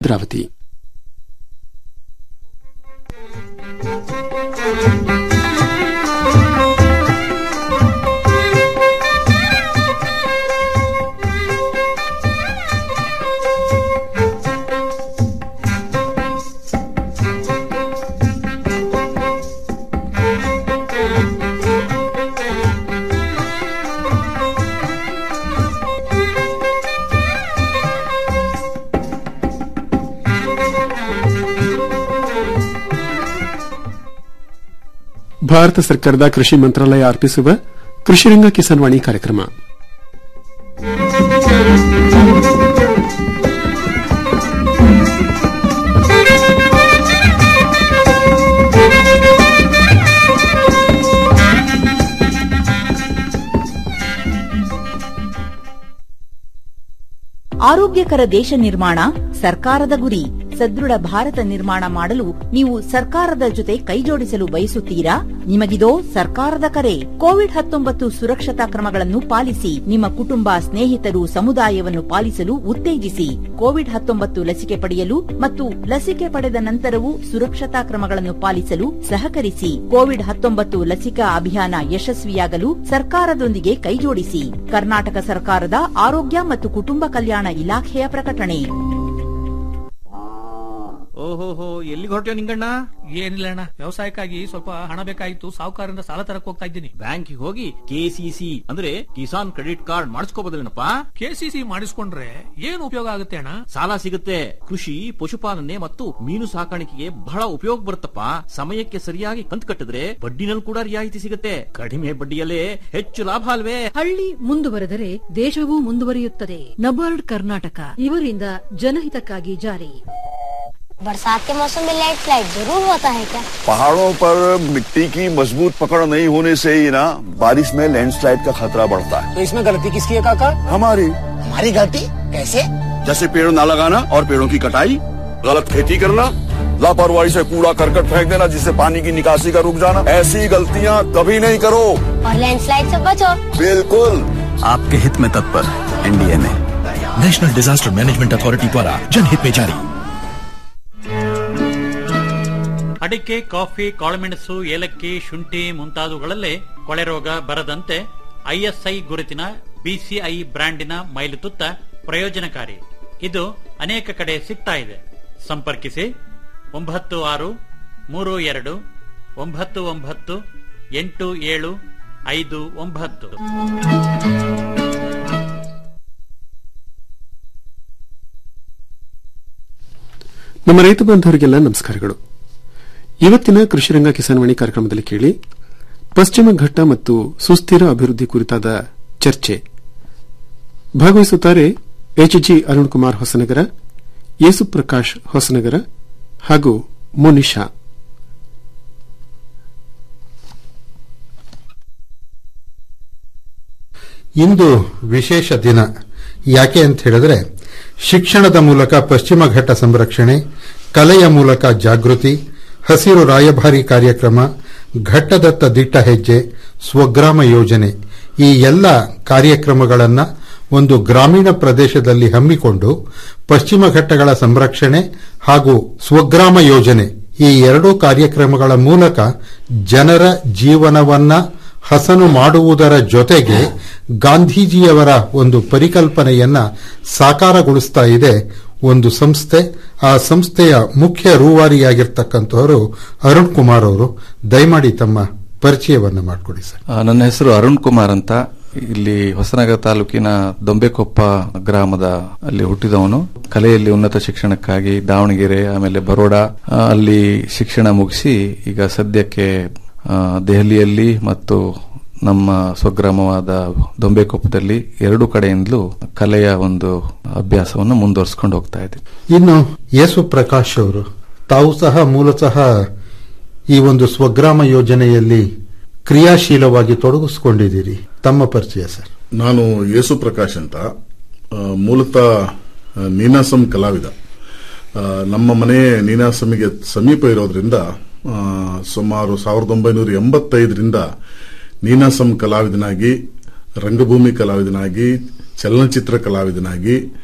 ಭದ್ರಾವತಿ ಭಾರತ ಸರ್ಕಾರದ ಕೃಷಿ ಮಂತ್ರಾಲಯ ಅರ್ಪಿಸುವ ಕೃಷಿರಂಗ ಕಿಸಾನ್ ವಾಣಿ ಕಾರ್ಯಕ್ರಮ ಆರೋಗ್ಯಕರ ದೇಶ ನಿರ್ಮಾಣ ಸರ್ಕಾರದ ಗುರಿ ಸದೃಢ ಭಾರತ ನಿರ್ಮಾಣ ಮಾಡಲು ನೀವು ಸರ್ಕಾರದ ಜೊತೆ ಕೈಜೋಡಿಸಲು ಬಯಸುತ್ತೀರಾ ನಿಮಗಿದೋ ಸರ್ಕಾರದ ಕರೆ ಕೋವಿಡ್ ಹತ್ತೊಂಬತ್ತು ಸುರಕ್ಷತಾ ಕ್ರಮಗಳನ್ನು ಪಾಲಿಸಿ ನಿಮ್ಮ ಕುಟುಂಬ ಸ್ನೇಹಿತರು ಸಮುದಾಯವನ್ನು ಪಾಲಿಸಲು ಉತ್ತೇಜಿಸಿ ಕೋವಿಡ್ ಹತ್ತೊಂಬತ್ತು ಲಸಿಕೆ ಪಡೆಯಲು ಮತ್ತು ಲಸಿಕೆ ಪಡೆದ ನಂತರವೂ ಸುರಕ್ಷತಾ ಕ್ರಮಗಳನ್ನು ಪಾಲಿಸಲು ಸಹಕರಿಸಿ ಕೋವಿಡ್ ಹತ್ತೊಂಬತ್ತು ಲಸಿಕಾ ಅಭಿಯಾನ ಯಶಸ್ವಿಯಾಗಲು ಸರ್ಕಾರದೊಂದಿಗೆ ಕೈಜೋಡಿಸಿ ಕರ್ನಾಟಕ ಸರ್ಕಾರದ ಆರೋಗ್ಯ ಮತ್ತು ಕುಟುಂಬ ಕಲ್ಯಾಣ ಇಲಾಖೆಯ ಪ್ರಕಟಣೆ ಓಹೋಹೋ ಎಲ್ಲಿಗೆ ಹೊರಟ್ಯೋ ನಿಂಗಣ್ಣ ಏನಿಲ್ಲ ಅಣ್ಣ ವ್ಯವಸಾಯಕ್ಕಾಗಿ ಸ್ವಲ್ಪ ಹಣ ಬೇಕಾಗಿತ್ತು ಸಾಹುಕಾರರಿಂದ ಸಾಲ ತರಕ್ ಹೋಗ್ತಾ ಇದ್ದೀನಿ ಬ್ಯಾಂಕಿಗೆ ಹೋಗಿ ಕೆಸಿಸಿ ಅಂದ್ರೆ ಕಿಸಾನ್ ಕ್ರೆಡಿಟ್ ಕಾರ್ಡ್ ಮಾಡಿಸ್ಕೋಬೋದಲ್ಲೇನಪ್ಪ ಕೆಸಿಸಿ ಮಾಡಿಸ್ಕೊಂಡ್ರೆ ಏನ್ ಉಪಯೋಗ ಆಗುತ್ತೆ ಅಣ್ಣ ಸಾಲ ಸಿಗುತ್ತೆ ಕೃಷಿ ಪಶುಪಾಲನೆ ಮತ್ತು ಮೀನು ಸಾಕಾಣಿಕೆಗೆ ಬಹಳ ಉಪಯೋಗ ಬರುತ್ತಪ್ಪ ಸಮಯಕ್ಕೆ ಸರಿಯಾಗಿ ಕಂತು ಕಟ್ಟಿದ್ರೆ ಬಡ್ಡಿನಲ್ಲಿ ಕೂಡ ರಿಯಾಯಿತಿ ಸಿಗುತ್ತೆ ಕಡಿಮೆ ಬಡ್ಡಿಯಲ್ಲೇ ಹೆಚ್ಚು ಲಾಭ ಅಲ್ವೇ ಹಳ್ಳಿ ಮುಂದುವರೆದರೆ ದೇಶವೂ ಮುಂದುವರಿಯುತ್ತದೆ ನಬಾರ್ಡ್ ಕರ್ನಾಟಕ ಇವರಿಂದ ಜನಹಿತಕ್ಕಾಗಿ ಜಾರಿ बरसात के मौसम में लाइट फ्लाइट जरूर होता है क्या पहाड़ों पर मिट्टी की मजबूत पकड़ नहीं होने से ही ना बारिश में लैंडस्लाइड का खतरा बढ़ता है तो इसमें गलती किसकी है काका हमारी हमारी गलती कैसे जैसे पेड़ न लगाना और पेड़ों की कटाई गलत खेती करना लापरवाही से कूड़ा करकट फेंक देना जिससे पानी की निकासी का रुक जाना ऐसी गलतियाँ कभी नहीं करो और लैंडस्लाइड से बचो बिल्कुल आपके हित में तत्पर एनडीए में नेशनल डिजास्टर मैनेजमेंट अथॉरिटी द्वारा जनहित में जारी ಅಡಿಕೆ ಕಾಫಿ ಕಾಳುಮೆಣಸು ಏಲಕ್ಕಿ ಶುಂಠಿ ಮುಂತಾದವುಗಳಲ್ಲೇ ಕೊಳೆ ರೋಗ ಬರದಂತೆ ಐಎಸ್ಐ ಗುರುತಿನ ಬಿಸಿಐ ಬ್ರ್ಯಾಂಡಿನ ಮೈಲುತುತ್ತ ಪ್ರಯೋಜನಕಾರಿ ಇದು ಅನೇಕ ಕಡೆ ಸಿಗ್ತಾ ಇದೆ ಸಂಪರ್ಕಿಸಿ ಒಂಬತ್ತು ಆರು ಮೂರು ಎರಡು ಒಂಬತ್ತು ಒಂಬತ್ತು ಎಂಟು ಏಳು ಐದು ಒಂಬತ್ತು ನಮ್ಮ ರೈತ ಬಾಂಧವರಿಗೆಲ್ಲ ನಮಸ್ಕಾರಗಳು ಇವತ್ತಿನ ಕೃಷಿರಂಗ ಕಿಸಾನ್ವಾಣಿ ಕಾರ್ಯಕ್ರಮದಲ್ಲಿ ಕೇಳಿ ಪಶ್ಚಿಮ ಘಟ್ಟ ಮತ್ತು ಸುಸ್ಥಿರ ಅಭಿವೃದ್ಧಿ ಕುರಿತಾದ ಚರ್ಚೆ ಭಾಗವಹಿಸುತ್ತಾರೆ ಎಚ್ಜಿ ಅರುಣ್ ಕುಮಾರ್ ಹೊಸನಗರ ಯೇಸುಪ್ರಕಾಶ್ ಹೊಸನಗರ ಹಾಗೂ ಮುನಿಷಾ ಇಂದು ವಿಶೇಷ ದಿನ ಯಾಕೆ ಅಂತ ಹೇಳಿದ್ರೆ ಶಿಕ್ಷಣದ ಮೂಲಕ ಪಶ್ಚಿಮ ಘಟ್ಟ ಸಂರಕ್ಷಣೆ ಕಲೆಯ ಮೂಲಕ ಜಾಗೃತಿ ಹಸಿರು ರಾಯಭಾರಿ ಕಾರ್ಯಕ್ರಮ ಘಟ್ಟದತ್ತ ದಿಟ್ಟ ಹೆಜ್ಜೆ ಸ್ವಗ್ರಾಮ ಯೋಜನೆ ಈ ಎಲ್ಲ ಕಾರ್ಯಕ್ರಮಗಳನ್ನು ಒಂದು ಗ್ರಾಮೀಣ ಪ್ರದೇಶದಲ್ಲಿ ಹಮ್ಮಿಕೊಂಡು ಪಶ್ಚಿಮ ಘಟ್ಟಗಳ ಸಂರಕ್ಷಣೆ ಹಾಗೂ ಸ್ವಗ್ರಾಮ ಯೋಜನೆ ಈ ಎರಡೂ ಕಾರ್ಯಕ್ರಮಗಳ ಮೂಲಕ ಜನರ ಜೀವನವನ್ನ ಹಸನು ಮಾಡುವುದರ ಜೊತೆಗೆ ಗಾಂಧೀಜಿಯವರ ಒಂದು ಪರಿಕಲ್ಪನೆಯನ್ನ ಸಾಕಾರಗೊಳಿಸ್ತಾ ಇದೆ ಒಂದು ಸಂಸ್ಥೆ ಆ ಸಂಸ್ಥೆಯ ಮುಖ್ಯ ರೂವಾರಿಯಾಗಿರ್ತಕ್ಕಂಥವರು ಅರುಣ್ ಕುಮಾರ್ ಅವರು ದಯಮಾಡಿ ತಮ್ಮ ಪರಿಚಯವನ್ನ ಮಾಡಿಕೊಡಿ ಸರ್ ಆ, ನನ್ನ ಹೆಸರು ಅರುಣ್ ಕುಮಾರ್ ಅಂತ ಇಲ್ಲಿ ಹೊಸನಗರ ತಾಲೂಕಿನ ದೊಂಬೆಕೊಪ್ಪ ಗ್ರಾಮದ ಅಲ್ಲಿ ಹುಟ್ಟಿದವನು ಕಲೆಯಲ್ಲಿ ಉನ್ನತ ಶಿಕ್ಷಣಕ್ಕಾಗಿ ದಾವಣಗೆರೆ ಆಮೇಲೆ ಬರೋಡಾ ಆ, ಅಲ್ಲಿ ಶಿಕ್ಷಣ ಮುಗಿಸಿ ಈಗ ಸದ್ಯಕ್ಕೆ ಆ, ದೆಹಲಿಯಲ್ಲಿ ಮತ್ತು ನಮ್ಮ ಸ್ವಗ್ರಾಮವಾದ ದೊಂಬೆಕೊಪ್ಪದಲ್ಲಿ ಎರಡು ಕಡೆಯಿಂದಲೂ ಕಲೆಯ ಒಂದು ಅಭ್ಯಾಸವನ್ನು ಮುಂದುವರಿಸಿಕೊಂಡು ಹೋಗ್ತಾ ಇದ್ದೀವಿ ಇನ್ನು ಯೇಸು ಪ್ರಕಾಶ್ ಅವರು ತಾವು ಸಹ ಮೂಲತಃ ಈ ಒಂದು ಸ್ವಗ್ರಾಮ ಯೋಜನೆಯಲ್ಲಿ ಕ್ರಿಯಾಶೀಲವಾಗಿ ತೊಡಗಿಸಿಕೊಂಡಿದ್ದೀರಿ ತಮ್ಮ ಪರಿಚಯ ಸರ್ ನಾನು ಯೇಸು ಪ್ರಕಾಶ್ ಅಂತ ಆ, ಮೂಲತಃ ಆ, ನೀನಾಸಂ ಕಲಾವಿದ ಆ, ನಮ್ಮ ಮನೆ ನೀನಾಸಮಿಗೆ ಸಮೀಪ ಇರೋದ್ರಿಂದ ಆ, ಸುಮಾರು ಸಾವಿರದ ಒಂಬೈನೂರ ಎಂಬತ್ತೈದರಿಂದ ನೀನಾಸಂ ಕಲಾವಿದನಾಗಿ ರಂಗಭೂಮಿ ಕಲಾವಿದನಾಗಿ ಚಲನಚಿತ್ರ ಕಲಾವಿದನಾಗಿ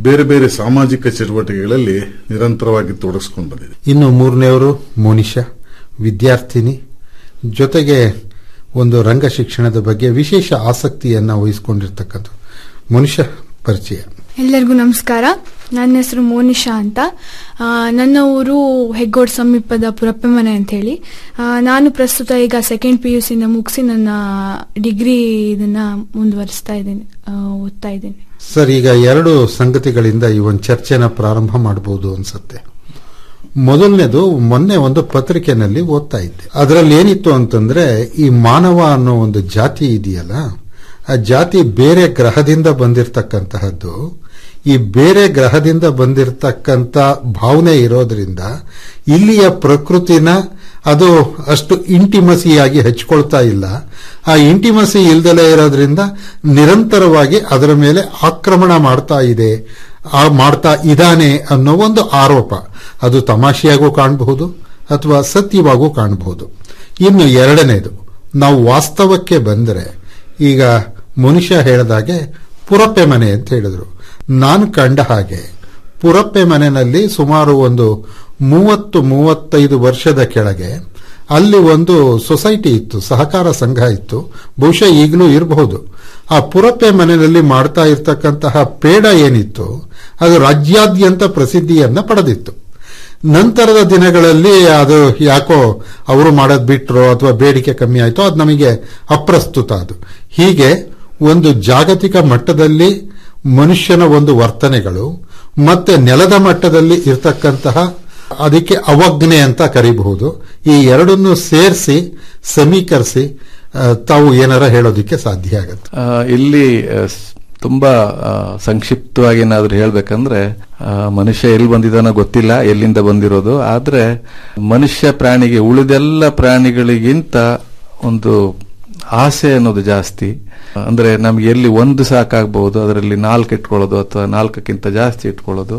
ಬೇರೆ ಬೇರೆ ಸಾಮಾಜಿಕ ಚಟುವಟಿಕೆಗಳಲ್ಲಿ ನಿರಂತರವಾಗಿ ತೊಡಗಿಸ್ಕೊಂಡು ಬಂದಿದೆ ಇನ್ನು ಮೂರನೆಯವರು ಮೋನಿಶಾ ವಿದ್ಯಾರ್ಥಿನಿ ಜೊತೆಗೆ ಒಂದು ರಂಗ ಶಿಕ್ಷಣದ ಬಗ್ಗೆ ವಿಶೇಷ ಆಸಕ್ತಿಯನ್ನ ವಹಿಸಿಕೊಂಡಿರ್ತಕ್ಕಂಥ ಮನುಷ್ಯ ಪರಿಚಯ ಎಲ್ಲರಿಗೂ ನಮಸ್ಕಾರ ನನ್ನ ಹೆಸರು ಮೋನಿಶಾ ಅಂತ ಆ, ನನ್ನ ಊರು ಹೆಗ್ಗೋಡ್ ಸಮೀಪದ ಪುರಪ್ಪಮನೆ ಅಂತ ಹೇಳಿ ಆ, ನಾನು ಪ್ರಸ್ತುತ ಈಗ ಸೆಕೆಂಡ್ ಪಿ ಯು ಸಿನ ಮುಗಿಸಿ ನನ್ನ ಡಿಗ್ರಿ ಇದನ್ನ ಮುಂದುವರಿಸ್ತಾ ಇದ್ದೀನಿ ಆ, ಓದ್ತಾ ಇದ್ದೀನಿ ಸರ್ ಈಗ ಎರಡು ಸಂಗತಿಗಳಿಂದ ಈ ಒಂದು ಚರ್ಚೆನ ಪ್ರಾರಂಭ ಮಾಡಬಹುದು ಅನ್ಸುತ್ತೆ ಮೊದಲನೇದು ಮೊನ್ನೆ ಒಂದು ಪತ್ರಿಕೆನಲ್ಲಿ ಓದ್ತಾ ಇದ್ದೆ ಅದರಲ್ಲಿ ಏನಿತ್ತು ಅಂತಂದ್ರೆ ಈ ಮಾನವ ಅನ್ನೋ ಒಂದು ಜಾತಿ ಇದೆಯಲ್ಲ ಆ ಜಾತಿ ಬೇರೆ ಗ್ರಹದಿಂದ ಬಂದಿರತಕ್ಕಂತಹದ್ದು ಈ ಬೇರೆ ಗ್ರಹದಿಂದ ಬಂದಿರತಕ್ಕಂತ ಭಾವನೆ ಇರೋದ್ರಿಂದ ಇಲ್ಲಿಯ ಪ್ರಕೃತಿನ ಅದು ಅಷ್ಟು ಇಂಟಿಮಸಿಯಾಗಿ ಹಚ್ಕೊಳ್ತಾ ಇಲ್ಲ ಆ ಇಂಟಿಮಸಿ ಇಲ್ದಲೇ ಇರೋದ್ರಿಂದ ನಿರಂತರವಾಗಿ ಅದರ ಮೇಲೆ ಆಕ್ರಮಣ ಮಾಡ್ತಾ ಇದೆ ಆ ಮಾಡ್ತಾ ಇದ್ದಾನೆ ಅನ್ನೋ ಒಂದು ಆರೋಪ ಅದು ತಮಾಷೆಯಾಗೂ ಕಾಣಬಹುದು ಅಥವಾ ಸತ್ಯವಾಗೂ ಕಾಣಬಹುದು ಇನ್ನು ಎರಡನೇದು ನಾವು ವಾಸ್ತವಕ್ಕೆ ಬಂದರೆ ಈಗ ಮನುಷ್ಯ ಹೇಳಿದಾಗೆ ಪುರಪ್ಪೆ ಮನೆ ಅಂತ ಹೇಳಿದ್ರು ನಾನು ಕಂಡ ಹಾಗೆ ಪುರಪ್ಪೆ ಮನೆಯಲ್ಲಿ ಸುಮಾರು ಒಂದು ಮೂವತ್ತು ಮೂವತ್ತೈದು ವರ್ಷದ ಕೆಳಗೆ ಅಲ್ಲಿ ಒಂದು ಸೊಸೈಟಿ ಇತ್ತು ಸಹಕಾರ ಸಂಘ ಇತ್ತು ಬಹುಶಃ ಈಗಲೂ ಇರಬಹುದು ಆ ಪುರಪ್ಪೆ ಮನೆಯಲ್ಲಿ ಮಾಡ್ತಾ ಇರ್ತಕ್ಕಂತಹ ಪೇಡ ಏನಿತ್ತು ಅದು ರಾಜ್ಯಾದ್ಯಂತ ಪ್ರಸಿದ್ಧಿಯನ್ನ ಪಡೆದಿತ್ತು ನಂತರದ ದಿನಗಳಲ್ಲಿ ಅದು ಯಾಕೋ ಅವರು ಮಾಡೋದು ಬಿಟ್ರೋ ಅಥವಾ ಬೇಡಿಕೆ ಕಮ್ಮಿ ಆಯ್ತೋ ಅದು ನಮಗೆ ಅಪ್ರಸ್ತುತ ಅದು ಹೀಗೆ ಒಂದು ಜಾಗತಿಕ ಮಟ್ಟದಲ್ಲಿ ಮನುಷ್ಯನ ಒಂದು ವರ್ತನೆಗಳು ಮತ್ತೆ ನೆಲದ ಮಟ್ಟದಲ್ಲಿ ಇರ್ತಕ್ಕಂತಹ ಅದಕ್ಕೆ ಅವಜ್ಞೆ ಅಂತ ಕರಿಬಹುದು ಈ ಎರಡನ್ನು ಸೇರಿಸಿ ಸಮೀಕರಿಸಿ ಆ, ತಾವು ಏನಾರ ಹೇಳೋದಿಕ್ಕೆ ಸಾಧ್ಯ ಆಗುತ್ತೆ ಆ, ಇಲ್ಲಿ ಆ, ಸ್- ತುಂಬಾ ಆ, ಸಂಕ್ಷಿಪ್ತವಾಗಿ ಏನಾದ್ರೂ ಹೇಳ್ಬೇಕಂದ್ರೆ ಆ, ಮನುಷ್ಯ ಎಲ್ಲಿ ಬಂದಿದ್ದಾನೋ ಗೊತ್ತಿಲ್ಲ ಎಲ್ಲಿಂದ ಬಂದಿರೋದು ಆದ್ರೆ ಮನುಷ್ಯ ಪ್ರಾಣಿಗೆ ಉಳಿದೆಲ್ಲ ಪ್ರಾಣಿಗಳಿಗಿಂತ ಒಂದು ಆಸೆ ಅನ್ನೋದು ಜಾಸ್ತಿ ಅಂದ್ರೆ ನಮ್ಗೆ ಎಲ್ಲಿ ಒಂದು ಸಾಕಾಗಬಹುದು ಅದರಲ್ಲಿ ನಾಲ್ಕು ಇಟ್ಕೊಳ್ಳೋದು ಅಥವಾ ನಾಲ್ಕಕ್ಕಿಂತ ಜಾಸ್ತಿ ಇಟ್ಕೊಳ್ಳೋದು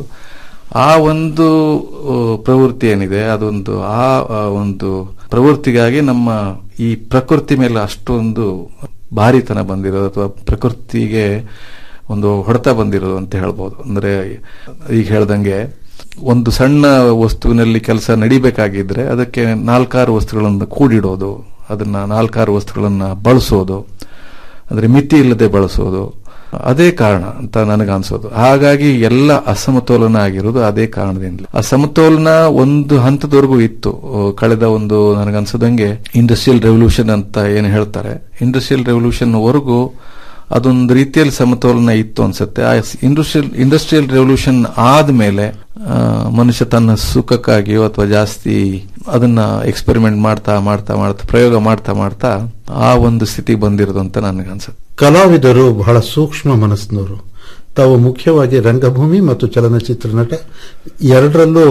ಆ ಒಂದು ಆ, ಪ್ರವೃತ್ತಿ ಏನಿದೆ ಅದೊಂದು ಆ ಆ, ಒಂದು ಪ್ರವೃತ್ತಿಗಾಗಿ ನಮ್ಮ ಈ ಪ್ರಕೃತಿ ಮೇಲೆ ಅಷ್ಟೊಂದು ಭಾರಿತನ ಬಂದಿರೋದು ಅಥವಾ ಪ್ರಕೃತಿಗೆ ಒಂದು ಹೊಡೆತ ಬಂದಿರೋದು ಅಂತ ಹೇಳ್ಬೋದು ಅಂದ್ರೆ ಈಗ ಹೇಳ್ದಂಗೆ ಒಂದು ಸಣ್ಣ ವಸ್ತುವಿನಲ್ಲಿ ಕೆಲಸ ನಡಿಬೇಕಾಗಿದ್ರೆ ಅದಕ್ಕೆ ನಾಲ್ಕಾರು ವಸ್ತುಗಳನ್ನು ಕೂಡಿಡೋದು ಅದನ್ನ ನಾಲ್ಕಾರು ವಸ್ತುಗಳನ್ನ ಬಳಸೋದು ಅಂದ್ರೆ ಮಿತಿ ಇಲ್ಲದೆ ಬಳಸೋದು ಅದೇ ಕಾರಣ ಅಂತ ನನಗನ್ಸೋದು ಹಾಗಾಗಿ ಎಲ್ಲ ಅಸಮತೋಲನ ಆಗಿರೋದು ಅದೇ ಕಾರಣದಿಂದ ಆ ಸಮತೋಲನ ಒಂದು ಹಂತದವರೆಗೂ ಇತ್ತು ಆ, ಕಳೆದ ಒಂದು ನನಗನ್ಸದಂಗೆ ಇಂಡಸ್ಟ್ರಿಯಲ್ ರೆವಲ್ಯೂಷನ್ ಅಂತ ಏನು ಹೇಳ್ತಾರೆ ಇಂಡಸ್ಟ್ರಿಯಲ್ ರೆವಲ್ಯೂಷನ್ ವರೆಗೂ ಅದೊಂದು ರೀತಿಯಲ್ಲಿ ಸಮತೋಲನ ಇತ್ತು ಅನ್ಸುತ್ತೆ ಆ ಇಂಡಸ್ಟ್ರಿಯಲ್ ಇಂಡಸ್ಟ್ರಿಯಲ್ ರೆವಲ್ಯೂಷನ್ ಆದ್ಮೇಲೆ ಆ, ಮನುಷ್ಯ ತನ್ನ ಸುಖಕ್ಕಾಗಿಯೋ ಅಥವಾ ಜಾಸ್ತಿ ಅದನ್ನ ಎಕ್ಸ್ಪೆರಿಮೆಂಟ್ ಮಾಡ್ತಾ ಮಾಡ್ತಾ ಮಾಡ್ತಾ ಪ್ರಯೋಗ ಮಾಡ್ತಾ ಮಾಡ್ತಾ ಆ ಒಂದು ಸ್ಥಿತಿ ಬಂದಿರೋದು ಅಂತ ನನಗನ್ಸುತ್ತೆ ಕಲಾವಿದರು ಬಹಳ ಸೂಕ್ಷ್ಮ ಮನಸ್ಸಿನವರು ತಾವು ಮುಖ್ಯವಾಗಿ ರಂಗಭೂಮಿ ಮತ್ತು ಚಲನಚಿತ್ರ ನಟ ಎರಡರಲ್ಲೂ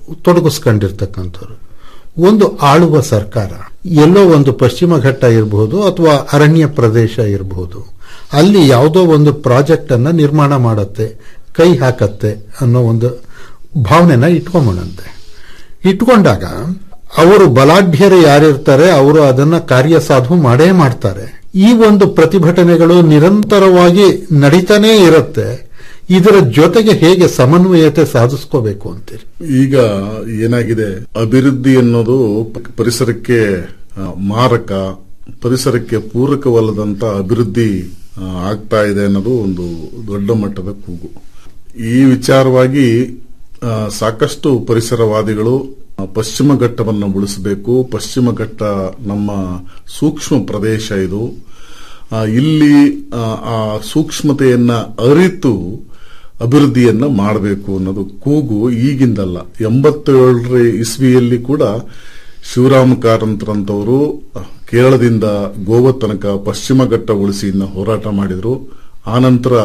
ತೊಡಗಿಸ್ಕೊಂಡಿರ್ತಕ್ಕಂಥವ್ರು ಒಂದು ಆಳುವ ಸರ್ಕಾರ ಎಲ್ಲೋ ಒಂದು ಪಶ್ಚಿಮ ಘಟ್ಟ ಇರಬಹುದು ಅಥವಾ ಅರಣ್ಯ ಪ್ರದೇಶ ಇರಬಹುದು ಅಲ್ಲಿ ಯಾವುದೋ ಒಂದು ಪ್ರಾಜೆಕ್ಟ್ ಅನ್ನ ನಿರ್ಮಾಣ ಮಾಡತ್ತೆ ಕೈ ಹಾಕತ್ತೆ ಅನ್ನೋ ಒಂದು ಭಾವನೆನ ಇಟ್ಕೊಂಬಣಂತೆ ಇಟ್ಕೊಂಡಾಗ ಅವರು ಬಲಾಢ್ಯರು ಯಾರಿರ್ತಾರೆ ಅವರು ಅದನ್ನ ಕಾರ್ಯಸಾಧು ಮಾಡೇ ಮಾಡ್ತಾರೆ ಈ ಒಂದು ಪ್ರತಿಭಟನೆಗಳು ನಿರಂತರವಾಗಿ ನಡೀತಾನೇ ಇರುತ್ತೆ ಇದರ ಜೊತೆಗೆ ಹೇಗೆ ಸಮನ್ವಯತೆ ಸಾಧಿಸ್ಕೋಬೇಕು ಅಂತೀರಿ ಈಗ ಏನಾಗಿದೆ ಅಭಿವೃದ್ಧಿ ಅನ್ನೋದು ಪ- ಪರಿಸರಕ್ಕೆ ಆ, ಮಾರಕ ಪರಿಸರಕ್ಕೆ ಪೂರಕವಲ್ಲದಂತ ಅಭಿವೃದ್ಧಿ ಆ, ಆಗ್ತಾ ಇದೆ ಅನ್ನೋದು ಒಂದು ದೊಡ್ಡ ಮಟ್ಟದ ಕೂಗು ಈ ವಿಚಾರವಾಗಿ ಆ, ಸಾಕಷ್ಟು ಪರಿಸರವಾದಿಗಳು ಆ, ಪಶ್ಚಿಮ ಘಟ್ಟವನ್ನು ಉಳಿಸಬೇಕು ಪಶ್ಚಿಮ ಘಟ್ಟ ನಮ್ಮ ಸೂಕ್ಷ್ಮ ಪ್ರದೇಶ ಇದು ಆ, ಇಲ್ಲಿ ಆ, ಆ ಸೂಕ್ಷ್ಮತೆಯನ್ನ ಅರಿತು ಅಭಿವೃದ್ಧಿಯನ್ನ ಮಾಡಬೇಕು ಅನ್ನೋದು ಕೂಗು ಈಗಿಂದಲ್ಲ ಎಂಬತ್ತೇಳರ ಇಸ್ವಿಯಲ್ಲಿ ಕೂಡ ಶಿವರಾಮ ಕಾರಂತರಂತವರು ಕೇರಳದಿಂದ ಗೋವಾ ತನಕ ಪಶ್ಚಿಮ ಘಟ್ಟ ಉಳಿಸಿ ಇನ್ನ ಹೋರಾಟ ಮಾಡಿದ್ರು ಆನಂತರ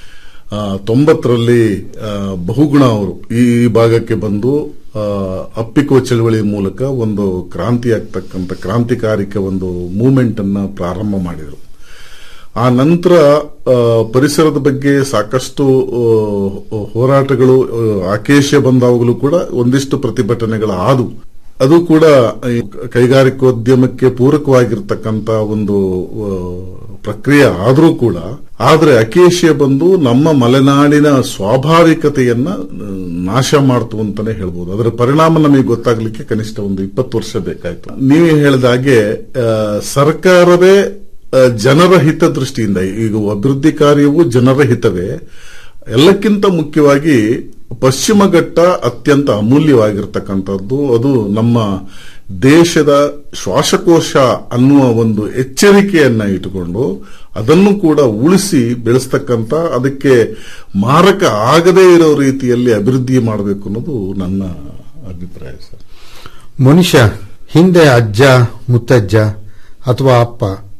ಆ, ತೊಂಬತ್ತರಲ್ಲಿ ಆ, ಬಹುಗುಣ ಅವರು ಈ ಭಾಗಕ್ಕೆ ಬಂದು ಆ, ಅಪ್ಪಿಕೋ ಚಳವಳಿ ಮೂಲಕ ಒಂದು ಕ್ರಾಂತಿ ಆಗ್ತಕ್ಕಂಥ ಕ್ರಾಂತಿಕಾರಿಕ ಒಂದು ಮೂವ್ಮೆಂಟ್ ಅನ್ನ ಪ್ರಾರಂಭ ಮಾಡಿದರು ಆ ನಂತರ ಆ, ಪರಿಸರದ ಬಗ್ಗೆ ಸಾಕಷ್ಟು ಆ, ಹೋರಾಟಗಳು ಆ, ಆಕೇಶ ಬಂದಾಗಲೂ ಕೂಡ ಒಂದಿಷ್ಟು ಪ್ರತಿಭಟನೆಗಳು ಆದವು ಅದು ಕೂಡ ಈ ಕೈಗಾರಿಕೋದ್ಯಮಕ್ಕೆ ಪೂರಕವಾಗಿರ್ತಕ್ಕಂತ ಒಂದು ಆ, ಪ್ರಕ್ರಿಯೆ ಆದರೂ ಕೂಡ ಆದ್ರೆ ಅಕೇಶಿಯ ಬಂದು ನಮ್ಮ ಮಲೆನಾಡಿನ ಸ್ವಾಭಾವಿಕತೆಯನ್ನ ಆ, ನಾಶ ಮಾಡ್ತು ಅಂತಾನೆ ಹೇಳ್ಬೋದು ಅದರ ಪರಿಣಾಮ ನಮಗೆ ಗೊತ್ತಾಗ್ಲಿಕ್ಕೆ ಕನಿಷ್ಠ ಒಂದು ಇಪ್ಪತ್ತು ವರ್ಷ ಬೇಕಾಯ್ತು ನೀವು ಹೇಳಿದ ಹಾಗೆ ಆ, ಸರ್ಕಾರವೇ ಆ, ಜನರ ಹಿತದೃಷ್ಟಿಯಿಂದ ಈಗ ಅಭಿವೃದ್ಧಿ ಕಾರ್ಯವು ಜನರ ಹಿತವೇ ಎಲ್ಲಕ್ಕಿಂತ ಮುಖ್ಯವಾಗಿ ಪಶ್ಚಿಮ ಘಟ್ಟ ಅತ್ಯಂತ ಅಮೂಲ್ಯವಾಗಿರ್ತಕ್ಕಂಥದ್ದು ಅದು ನಮ್ಮ ದೇಶದ ಶ್ವಾಸಕೋಶ ಅನ್ನುವ ಒಂದು ಎಚ್ಚರಿಕೆಯನ್ನ ಇಟ್ಟುಕೊಂಡು ಅದನ್ನು ಕೂಡ ಉಳಿಸಿ ಬೆಳೆಸ್ತಕ್ಕಂಥ ಅದಕ್ಕೆ ಮಾರಕ ಆಗದೇ ಇರೋ ರೀತಿಯಲ್ಲಿ ಅಭಿವೃದ್ಧಿ ಮಾಡಬೇಕು ಅನ್ನೋದು ನನ್ನ ಅಭಿಪ್ರಾಯ ಸರ್ ಮನುಷ್ಯ ಹಿಂದೆ ಅಜ್ಜ ಮುತ್ತಜ್ಜ ಅಥವಾ ಅಪ್ಪ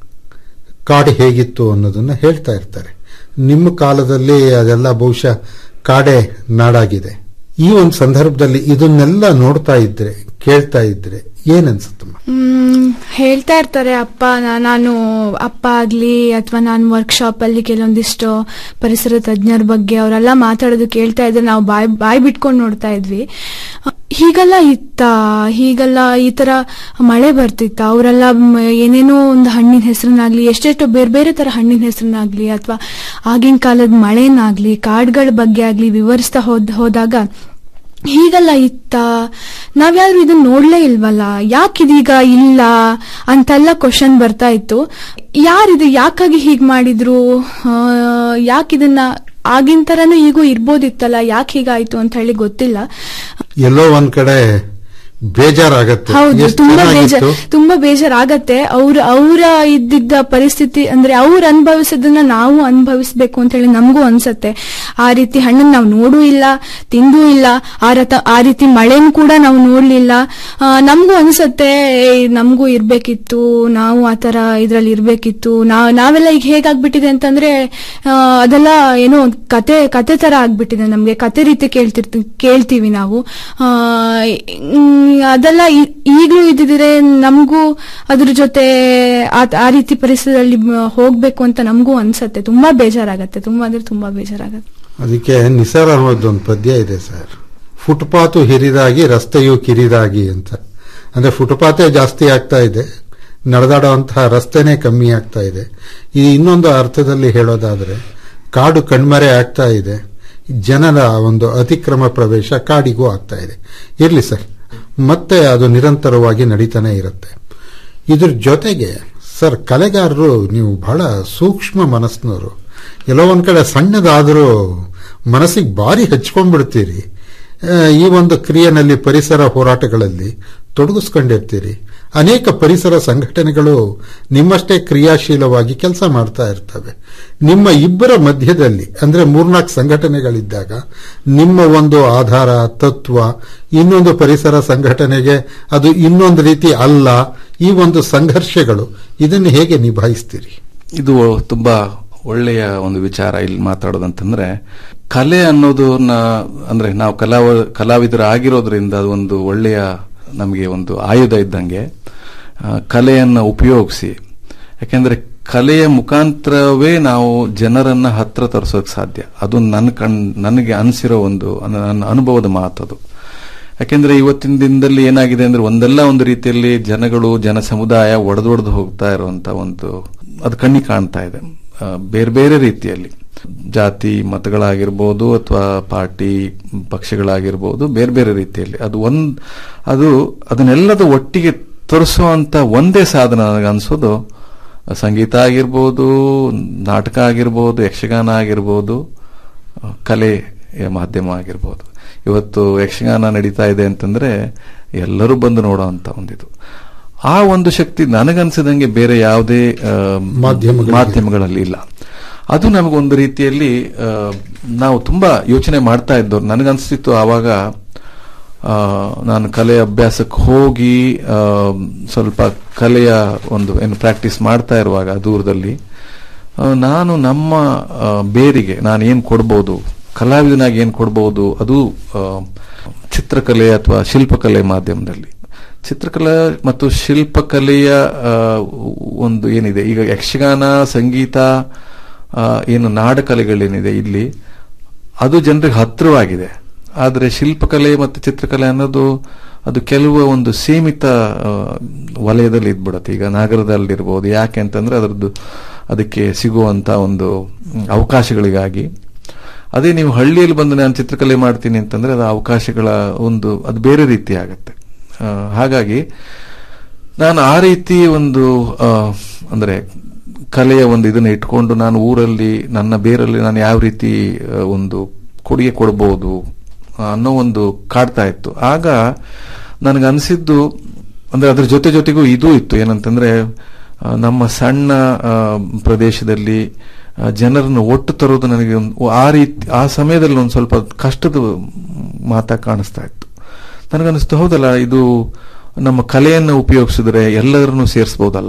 ಕಾಡು ಹೇಗಿತ್ತು ಅನ್ನೋದನ್ನ ಹೇಳ್ತಾ ಇರ್ತಾರೆ ನಿಮ್ಮ ಕಾಲದಲ್ಲಿ ಅದೆಲ್ಲ ಬಹುಶಃ ಕಾಡೆ ನಾಡಾಗಿದೆ ಈ ಒಂದು ಸಂದರ್ಭದಲ್ಲಿ ಇದನ್ನೆಲ್ಲ ನೋಡ್ತಾ ಇದ್ರೆ ಕೇಳ್ತಾ ಇದ್ರೆ ಏನನ್ಸುತ್ತಮ್ಮ ಮ್, ಹೇಳ್ತಾ ಇರ್ತಾರೆ ಅಪ್ಪ ನಾ- ನಾನು ಅಪ್ಪ ಆಗ್ಲಿ ಅಥವಾ ನಾನು ವರ್ಕ್ಶಾಪ್ ಅಲ್ಲಿ ಕೆಲವೊಂದಿಷ್ಟು ಪರಿಸರ ತಜ್ಞರ ಬಗ್ಗೆ ಅವರೆಲ್ಲ ಮಾತಾಡೋದು ಕೇಳ್ತಾ ಇದ್ರೆ ನಾವು ಬಾಯ್ ಬಾಯ್ ಬಿಟ್ಕೊಂಡು ನೋಡ್ತಾ ಇದ್ವಿ ಹೀಗೆಲ್ಲ ಇತ್ತ ಹೀಗೆಲ್ಲ ಈ ತರ ಮಳೆ ಬರ್ತಿತ್ತ ಅವರೆಲ್ಲ ಏನೇನೋ ಒಂದು ಹಣ್ಣಿನ ಹೆಸರನ್ನಾಗ್ಲಿ ಎಷ್ಟೆಷ್ಟೋ ಬೇರೆ ಬೇರೆ ತರ ಹಣ್ಣಿನ ಹೆಸರನ್ನಾಗ್ಲಿ ಅಥವಾ ಆಗಿನ ಕಾಲದ ಮಳೆನಾಗ್ಲಿ ಕಾಡುಗಳ ಬಗ್ಗೆ ಆಗ್ಲಿ ವಿವರಿಸ್ತಾ ಹೋದ್ ಹೋದಾಗ ಹೀಗೆಲ್ಲ ಇತ್ತ ನಾವ್ಯಾರು ಇದನ್ನ ನೋಡ್ಲೇ ಇಲ್ವಲ್ಲ ಯಾಕಿದೀಗ ಇಲ್ಲ ಅಂತೆಲ್ಲ ಕ್ವಶನ್ ಬರ್ತಾ ಇತ್ತು ಯಾರಿದು ಯಾಕಾಗಿ ಹೀಗ್ ಮಾಡಿದ್ರು ಯಾಕಿದನ್ನ ಆಗಿನ ತರನು ಈಗೂ ಇರ್ಬೋದಿತ್ತಲ್ಲ ಯಾಕೆ ಹೀಗಾಯ್ತು ಅಂತ ಹೇಳಿ ಗೊತ್ತಿಲ್ಲ ಎಲ್ಲೋ ಒಂದ್ ಕಡೆ ಬೇಜಾರಾಗತ್ತೆ ಹೌದು ಎಷ್ಟ್ ತುಂಬಾ ಬೇಜಾರ್ ಚೆನ್ನಾಗಿತ್ತು. ತುಂಬಾ ಬೇಜಾರಾಗತ್ತೆ ಅವ್ರ ಅವರ ಇದ್ದಿದ್ದ ಪರಿಸ್ಥಿತಿ ಅಂದ್ರೆ ಅವ್ರು ಅನುಭವಿಸೋದನ್ನ ನಾವು ಅನುಭವಿಸ್ಬೇಕು ಅಂತ ಹೇಳಿ ನಮಗೂ ಅನ್ಸತ್ತೆ ಆ ರೀತಿ ಹಣ್ಣನ್ನ ನಾವು ನೋಡೂ ಇಲ್ಲ ತಿಂದೂ ಇಲ್ಲ ಆ ರತ ಆ ರೀತಿ ಮಳೆನ್ ಕೂಡ ನಾವು ನೋಡ್ಲಿಲ್ಲ ಆ, ನಮಗೂ ಅನ್ಸತ್ತೆ ಏ, ನಮಗೂ ಇರ್ಬೇಕಿತ್ತು ನಾವು ಆತರ ಇದ್ರಲ್ಲಿ ಇರ್ಬೇಕಿತ್ತು ನಾವ್ ನಾವೆಲ್ಲ ಈಗ ಹೇಗಾಗ್ಬಿಟ್ಟಿದೆ ಅಂತಂದ್ರೆ ಆ, ಅದೆಲ್ಲ ಏನೋ ಒಂದ್ ಕತೆ ಕತೆ ತರ ಆಗ್ಬಿಟ್ಟಿದೆ ನಮ್ಗೆ ಕತೆ ರೀತಿ ಕೇಳ್ತಿರ್ತಿ ಕೇಳ್ತೀವಿ ನಾವು ಆ, ಮ್, ಅದೆಲ್ಲ ಈ- ಈಗ್ಲೂ ಇದ್ದಿದ್ರೆ ನಮಗೂ ಅದ್ರ ಜೊತೆ ಆ- ಆ ರೀತಿ ಪರಿಸರದಲ್ಲಿ ಮ- ಹೋಗ್ಬೇಕು ಅಂತ ನಮಗೂ ಅನ್ಸತ್ತೆ ತುಂಬಾ ಬೇಜಾರಾಗತ್ತೆ ತುಂಬಾ ಅಂದ್ರೆ ತುಂಬಾ ಬೇಜಾರಾಗತ್ತೆ ಅದಕ್ಕೆ ನಿಸಾರ್ ಅನ್ನೋದೊಂದು ಪದ್ಯ ಇದೆ ಸರ್ ಫುಟ್ಪಾತು ಹಿರಿದಾಗಿ ರಸ್ತೆಯು ಕಿರಿದಾಗಿ ಅಂತ ಅಂದ್ರೆ ಫುಟ್ಪಾತೇ ಜಾಸ್ತಿ ಆಗ್ತಾ ಇದೆ ನಡೆದಾಡುವಂತಹ ರಸ್ತೆನೇ ಕಮ್ಮಿ ಆಗ್ತಾ ಇದೆ ಈ ಇನ್ನೊಂದು ಅರ್ಥದಲ್ಲಿ ಹೇಳೋದಾದ್ರೆ ಕಾಡು ಕಣ್ಮರೆ ಆಗ್ತಾ ಇದೆ ಜನರ ಒಂದು ಅತಿಕ್ರಮ ಪ್ರವೇಶ ಕಾಡಿಗೂ ಆಗ್ತಾ ಇದೆ ಇರ್ಲಿ ಸರ್ ಮತ್ತೆ ಅದು ನಿರಂತರವಾಗಿ ನಡೀತಾನೆ ಇರುತ್ತೆ ಇದ್ರ ಜೊತೆಗೆ ಸರ್ ಕಲೆಗಾರರು ನೀವು ಬಹಳ ಸೂಕ್ಷ್ಮ ಮನಸ್ಸಿನವರು ಎಲ್ಲೋ ಒಂದ್ ಕಡೆ ಸಣ್ಣದಾದರೂ ಮನಸ್ಸಿಗೆ ಭಾರಿ ಹಚ್ಕೊಂಡ್ಬಿಡ್ತೀರಿ ಆ, ಈ ಒಂದು ಕ್ರಿಯೆನಲ್ಲಿ ಪರಿಸರ ಹೋರಾಟಗಳಲ್ಲಿ ತೊಡಗಿಸ್ಕೊಂಡಿರ್ತೀರಿ ಅನೇಕ ಪರಿಸರ ಸಂಘಟನೆಗಳು ನಿಮ್ಮಷ್ಟೇ ಕ್ರಿಯಾಶೀಲವಾಗಿ ಕೆಲಸ ಮಾಡ್ತಾ ಇರ್ತವೆ ನಿಮ್ಮ ಇಬ್ಬರ ಮಧ್ಯದಲ್ಲಿ ಅಂದ್ರೆ ಮೂರ್ನಾಲ್ಕು ಸಂಘಟನೆಗಳಿದ್ದಾಗ ನಿಮ್ಮ ಒಂದು ಆಧಾರ ತತ್ವ ಇನ್ನೊಂದು ಪರಿಸರ ಸಂಘಟನೆಗೆ ಅದು ಇನ್ನೊಂದು ರೀತಿ ಅಲ್ಲ ಈ ಒಂದು ಸಂಘರ್ಷಗಳು ಇದನ್ನು ಹೇಗೆ ನಿಭಾಯಿಸ್ತೀರಿ ಇದು ತುಂಬಾ ಒಳ್ಳೆಯ ಒಂದು ವಿಚಾರ ಇಲ್ಲಿ ಮಾತಾಡೋದಂತಂದ್ರೆ ಕಲೆ ಅನ್ನೋದನ್ನ ಅಂದ್ರೆ ನಾವು ಕಲಾವ ಕಲಾವಿದರು ಆಗಿರೋದ್ರಿಂದ ಅದು ಒಂದು ಒಳ್ಳೆಯ ನಮಗೆ ಒಂದು ಆಯುಧ ಇದ್ದಂಗೆ ಆ, ಕಲೆಯನ್ನ ಉಪಯೋಗಿಸಿ ಯಾಕೆಂದ್ರೆ ಕಲೆಯ ಮುಖಾಂತರವೇ ನಾವು ಜನರನ್ನ ಹತ್ರ ತರಿಸೋಕೆ ಸಾಧ್ಯ ಅದು ನನ್ನ ಕಣ್ ನನಗೆ ಅನಿಸಿರೋ ಒಂದು ನನ್ನ ಅನುಭವದ ಮಾತದು ಯಾಕೆಂದ್ರೆ ಇವತ್ತಿನ ದಿನದಲ್ಲಿ ಏನಾಗಿದೆ ಅಂದ್ರೆ ಒಂದಲ್ಲ ಒಂದು ರೀತಿಯಲ್ಲಿ ಜನಗಳು ಜನ ಸಮುದಾಯ ಒಡೆದೊಡೆದು ಹೋಗ್ತಾ ಇರುವಂತ ಒಂದು ಅದು ಕಣ್ಣಿಗೆ ಕಾಣ್ತಾ ಇದೆ ಆ, ಬೇರೆ ಬೇರೆ ರೀತಿಯಲ್ಲಿ ಜಾತಿ ಮತಗಳಾಗಿರ್ಬೋದು ಅಥವಾ ಪಾರ್ಟಿ ಪಕ್ಷಗಳಾಗಿರ್ಬೋದು ಬೇರೆ ಬೇರೆ ರೀತಿಯಲ್ಲಿ ಅದು ಒಂದ್ ಅದು ಅದನ್ನೆಲ್ಲದ ಒಟ್ಟಿಗೆ ತರಿಸುವಂತ ಒಂದೇ ಸಾಧನ ನನಗೆ ಅನ್ಸೋದು ಸಂಗೀತ ಆಗಿರ್ಬೋದು ನಾಟಕ ಆಗಿರ್ಬೋದು ಯಕ್ಷಗಾನ ಆಗಿರ್ಬೋದು ಆ, ಕಲೆಯ ಮಾಧ್ಯಮ ಆಗಿರ್ಬೋದು ಇವತ್ತು ಯಕ್ಷಗಾನ ನಡೀತಾ ಇದೆ ಅಂತಂದ್ರೆ ಎಲ್ಲರೂ ಬಂದು ನೋಡುವಂತ ಒಂದಿದು ಆ ಒಂದು ಶಕ್ತಿ ನನಗನ್ಸಿದಂಗೆ ಬೇರೆ ಯಾವುದೇ ಆ, ಮಾಧ್ಯಮಗಳಲ್ಲಿ ಮಾಧ್ಯಮಗಳಲ್ಲಿ ಇಲ್ಲ ಅದು ನಮಗೊಂದು ರೀತಿಯಲ್ಲಿ ಆ, ನಾವು ತುಂಬಾ ಯೋಚನೆ ಮಾಡ್ತಾ ಇದ್ದವ್ರು ನನಗನ್ಸ್ತಿತ್ತು ಆವಾಗ ಆ, ನಾನು ಕಲೆ ಅಭ್ಯಾಸಕ್ಕೆ ಹೋಗಿ ಆ, ಸ್ವಲ್ಪ ಕಲೆಯ ಒಂದು ಏನು ಪ್ರಾಕ್ಟೀಸ್ ಮಾಡ್ತಾ ಇರುವಾಗ ದೂರದಲ್ಲಿ ಆ, ನಾನು ನಮ್ಮ ಆ, ಬೇರಿಗೆ ನಾನು ಏನು ಕೊಡ್ಬೋದು ಕಲಾವಿದನಾಗಿ ಏನು ಕೊಡ್ಬೋದು ಅದು ಆ, ಚಿತ್ರಕಲೆ ಅಥವಾ ಶಿಲ್ಪಕಲೆ ಮಾಧ್ಯಮದಲ್ಲಿ ಚಿತ್ರಕಲಾ ಮತ್ತು ಶಿಲ್ಪಕಲೆಯ ಆ, ಒಂದು ಏನಿದೆ ಈಗ ಯಕ್ಷಗಾನ ಸಂಗೀತ ಆ, ಏನು ನಾಡಕಲೆಗಳೇನಿದೆ ಇಲ್ಲಿ ಅದು ಜನರಿಗೆ ಹತ್ತಿರವಾಗಿದೆ ಆದರೆ ಶಿಲ್ಪಕಲೆ ಮತ್ತು ಚಿತ್ರಕಲೆ ಅನ್ನೋದು ಅದು ಕೆಲವು ಒಂದು ಸೀಮಿತ ಆ, ವಲಯದಲ್ಲಿ ಇದ್ಬಿಡುತ್ತೆ ಈಗ ನಗರದಲ್ಲಿರ್ಬೋದು ಯಾಕೆ ಅಂತಂದ್ರೆ ಅದರದ್ದು ಅದಕ್ಕೆ ಸಿಗುವಂತ ಒಂದು ಮ್, ಅವಕಾಶಗಳಿಗಾಗಿ ಅದೇ ನೀವು ಹಳ್ಳಿಯಲ್ಲಿ ಬಂದು ನಾನು ಚಿತ್ರಕಲೆ ಮಾಡ್ತೀನಿ ಅಂತಂದ್ರೆ ಅದು ಅವಕಾಶಗಳ ಒಂದು ಅದು ಬೇರೆ ರೀತಿ ಆಗತ್ತೆ ಆ, ಹಾಗಾಗಿ ನಾನು ಆ ರೀತಿ ಒಂದು ಆ, ಅಂದ್ರೆ ಕಲೆಯ ಒಂದು ಇದನ್ನ ಇಟ್ಕೊಂಡು ನಾನು ಊರಲ್ಲಿ ನನ್ನ ಬೇರಲ್ಲಿ ನಾನು ಯಾವ ರೀತಿ ಆ, ಒಂದು ಕೊಡುಗೆ ಕೊಡಬಹುದು ಅನ್ನೋ ಒಂದು ಕಾಡ್ತಾ ಇತ್ತು ಆಗ ನನಗೆ ಅನಿಸಿದ್ದು ಅಂದ್ರೆ ಅದ್ರ ಜೊತೆ ಜೊತೆಗೂ ಇದು ಇತ್ತು ಏನಂತಂದ್ರೆ ಆ, ನಮ್ಮ ಸಣ್ಣ ಆ, ಪ್ರದೇಶದಲ್ಲಿ ಆ, ಜನರನ್ನು ಒಟ್ಟು ತರೋದು ನನಗೆ ಒಂದು- ಆ ರೀತಿ ಆ ಸಮಯದಲ್ಲಿ ಒಂದು ಸ್ವಲ್ಪ ಕಷ್ಟದ ಮಾತಾ ಕಾಣಿಸ್ತಾ ಇತ್ತು ನನಗನ್ನಿಸ್ತು ಹೌದಲ್ಲ ಇದು ನಮ್ಮ ಕಲೆಯನ್ನು ಉಪಯೋಗಿಸಿದ್ರೆ ಎಲ್ಲರನ್ನು ಸೇರಿಸಬಹುದಲ್ಲ